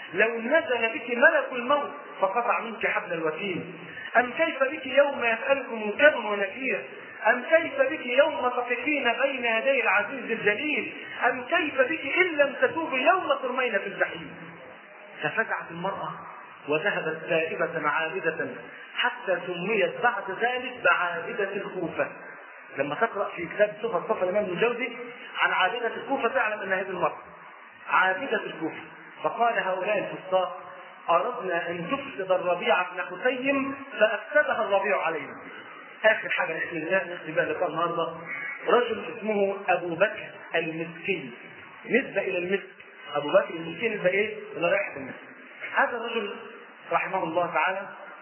لو نزل بك ملك الموت فقطع منك حبل الوتين أم كيف بك يوم يسألكم منكر ونكير أم كيف بك يوم تقفين بين يدي العزيز الجليل أم كيف بك إن لم تتوبي يوم ترمين في الجحيم ففزعت المرأة وذهبت تائبة عابدة حتى سميت بعد ذلك بعابدة الكوفة لما تقرأ في كتاب صفة صفة الإمام الجوزي عن عابدة الكوفة تعلم أن هذه المرأة عابدة الكوفة فقال هؤلاء الفساق أردنا أن تفسد الربيع بن حسين فأفسدها الربيع علينا آخر حاجة نحن نحن بقى لقاء النهاردة رجل اسمه أبو بكر المسكين نسبة إلى المسك أبو بكر المسكين نسبة إيه؟ إلى رائحة المسك هذا الرجل رحمه الله تعالى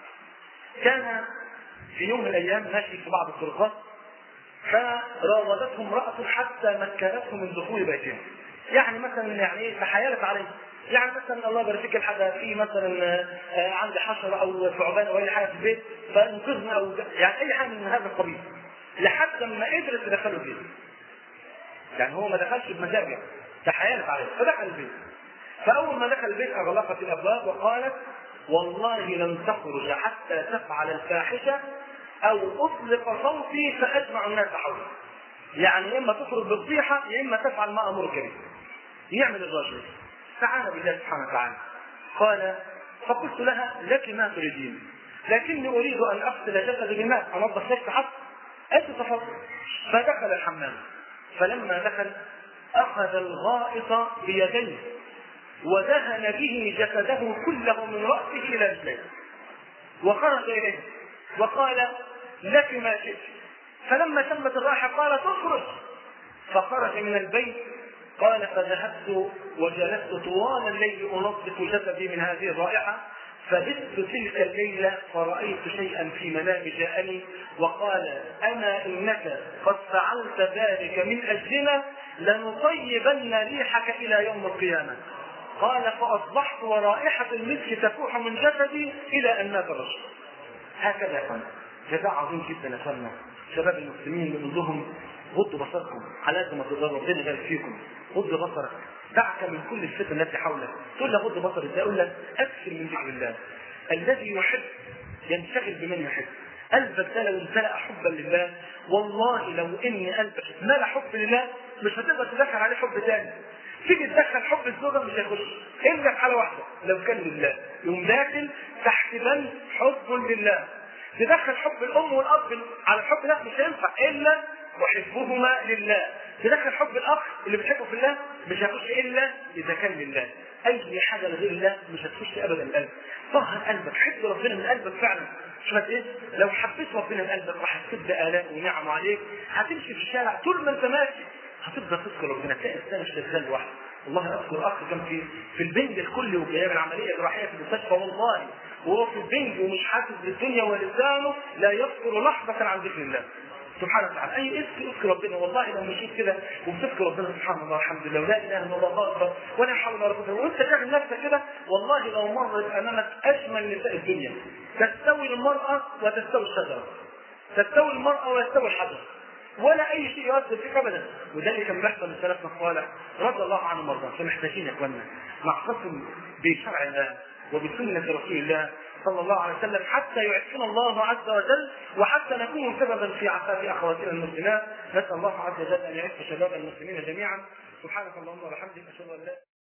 كان في يوم من الأيام ماشي في بعض الطرقات فراودته امرأة حتى مكنته من دخول بيتها يعني مثلا يعني ايه تحايلت عليه يعني مثلا الله يبارك فيك الحاجه في مثلا آه، عندي حشره او ثعبان او اي حاجه في البيت فانقذنا او يعني اي حاجه من هذا القبيل لحد ما قدرت تدخله البيت يعني هو ما دخلش بمزاجه تحايلت عليه فدخل البيت فاول ما دخل البيت اغلقت الابواب وقالت والله لن تخرج حتى تفعل الفاحشه او اطلق صوتي فاجمع الناس حولي يعني يا اما تخرج بالفضيحه يا اما تفعل ما امرك به يعمل الرجل استعان بالله سبحانه وتعالى قال فقلت لها لك ما تريدين لكني اريد ان اغسل جسدي بالماء انظف نفسي حتى انت تفضل فدخل الحمام فلما دخل اخذ الغائط بيديه ودهن به جسده كله من راسه الى رجليه وخرج اليه وقال لك ما شئت فلما تمت الراحه قال تخرج فخرج من البيت قال فذهبت وجلست طوال الليل انظف جسدي من هذه الرائحه فبت تلك الليله فرايت شيئا في منامي جاءني وقال اما انك قد فعلت ذلك من اجلنا لنطيبن ريحك الى يوم القيامه قال فاصبحت ورائحه المسك تفوح من جسدي الى ان مات الرجل هكذا يا اخوانا جزاء عظيم جدا يا اخوانا شباب المسلمين اللي لهم غضوا بصركم على قد ما تقدروا ربنا يبارك فيكم غض بصرك دعك من كل الفتن التي حولك تقول له غض بصرك ازاي اقول لك اكثر من ذكر الله الذي يحب ينشغل بمن يحب قلبك ده لو امتلأ حبا لله والله لو ان قلبك اتملى حب لله مش هتقدر تدخل عليه حب تاني تيجي تدخل حب الزوجه مش هيخش الا في حاله واحده لو كان لله يقوم داخل تحت بند حب لله تدخل حب الام والاب على الحب ده مش هينفع الا وحبهما لله تدخل حب الاخ اللي بتحبه في الله مش هيخش الا اذا كان لله اي حاجه لغير الله مش هتخش ابدا القلب طهر قلبك حب ربنا من قلبك فعلا شوف ايه لو حبيت ربنا من قلبك وحسيت بالاء ونعمه عليك هتمشي في الشارع طول ما انت ماشي هتفضل تذكر ربنا تلاقي الانسان مش شغال لوحده والله اذكر اخ كان في في البنج الكلي وجايب العمليه الجراحيه في المستشفى والله وهو في البنج ومش حاسس بالدنيا ولسانه لا يذكر لحظه عن ذكر الله سبحانه وتعالى اي اذكر اذكر ربنا والله لو مشيت كده وبتذكر ربنا سبحان الله الحمد لله ولا اله الا الله اكبر ولا حول ولا قوه وانت شاغل نفسك كده والله لو مرت امامك اجمل نساء الدنيا تستوي المراه وتستوي الشجره تستوي المراه ويستوي الحجر ولا اي شيء يؤثر فيك ابدا وده اللي كان بيحصل لسلفنا الصالح رضي الله عنهم وارضاهم فمحتاجين يا اخوانا نعتصم بشرع الله وبسنه رسول الله صلى الله عليه وسلم حتى يعفنا الله عز وجل وحتى نكون سببا في عفاف اخواتنا المسلمات نسال الله عز وجل ان يعف شباب المسلمين جميعا سبحانك اللهم وبحمدك اشهد ان لا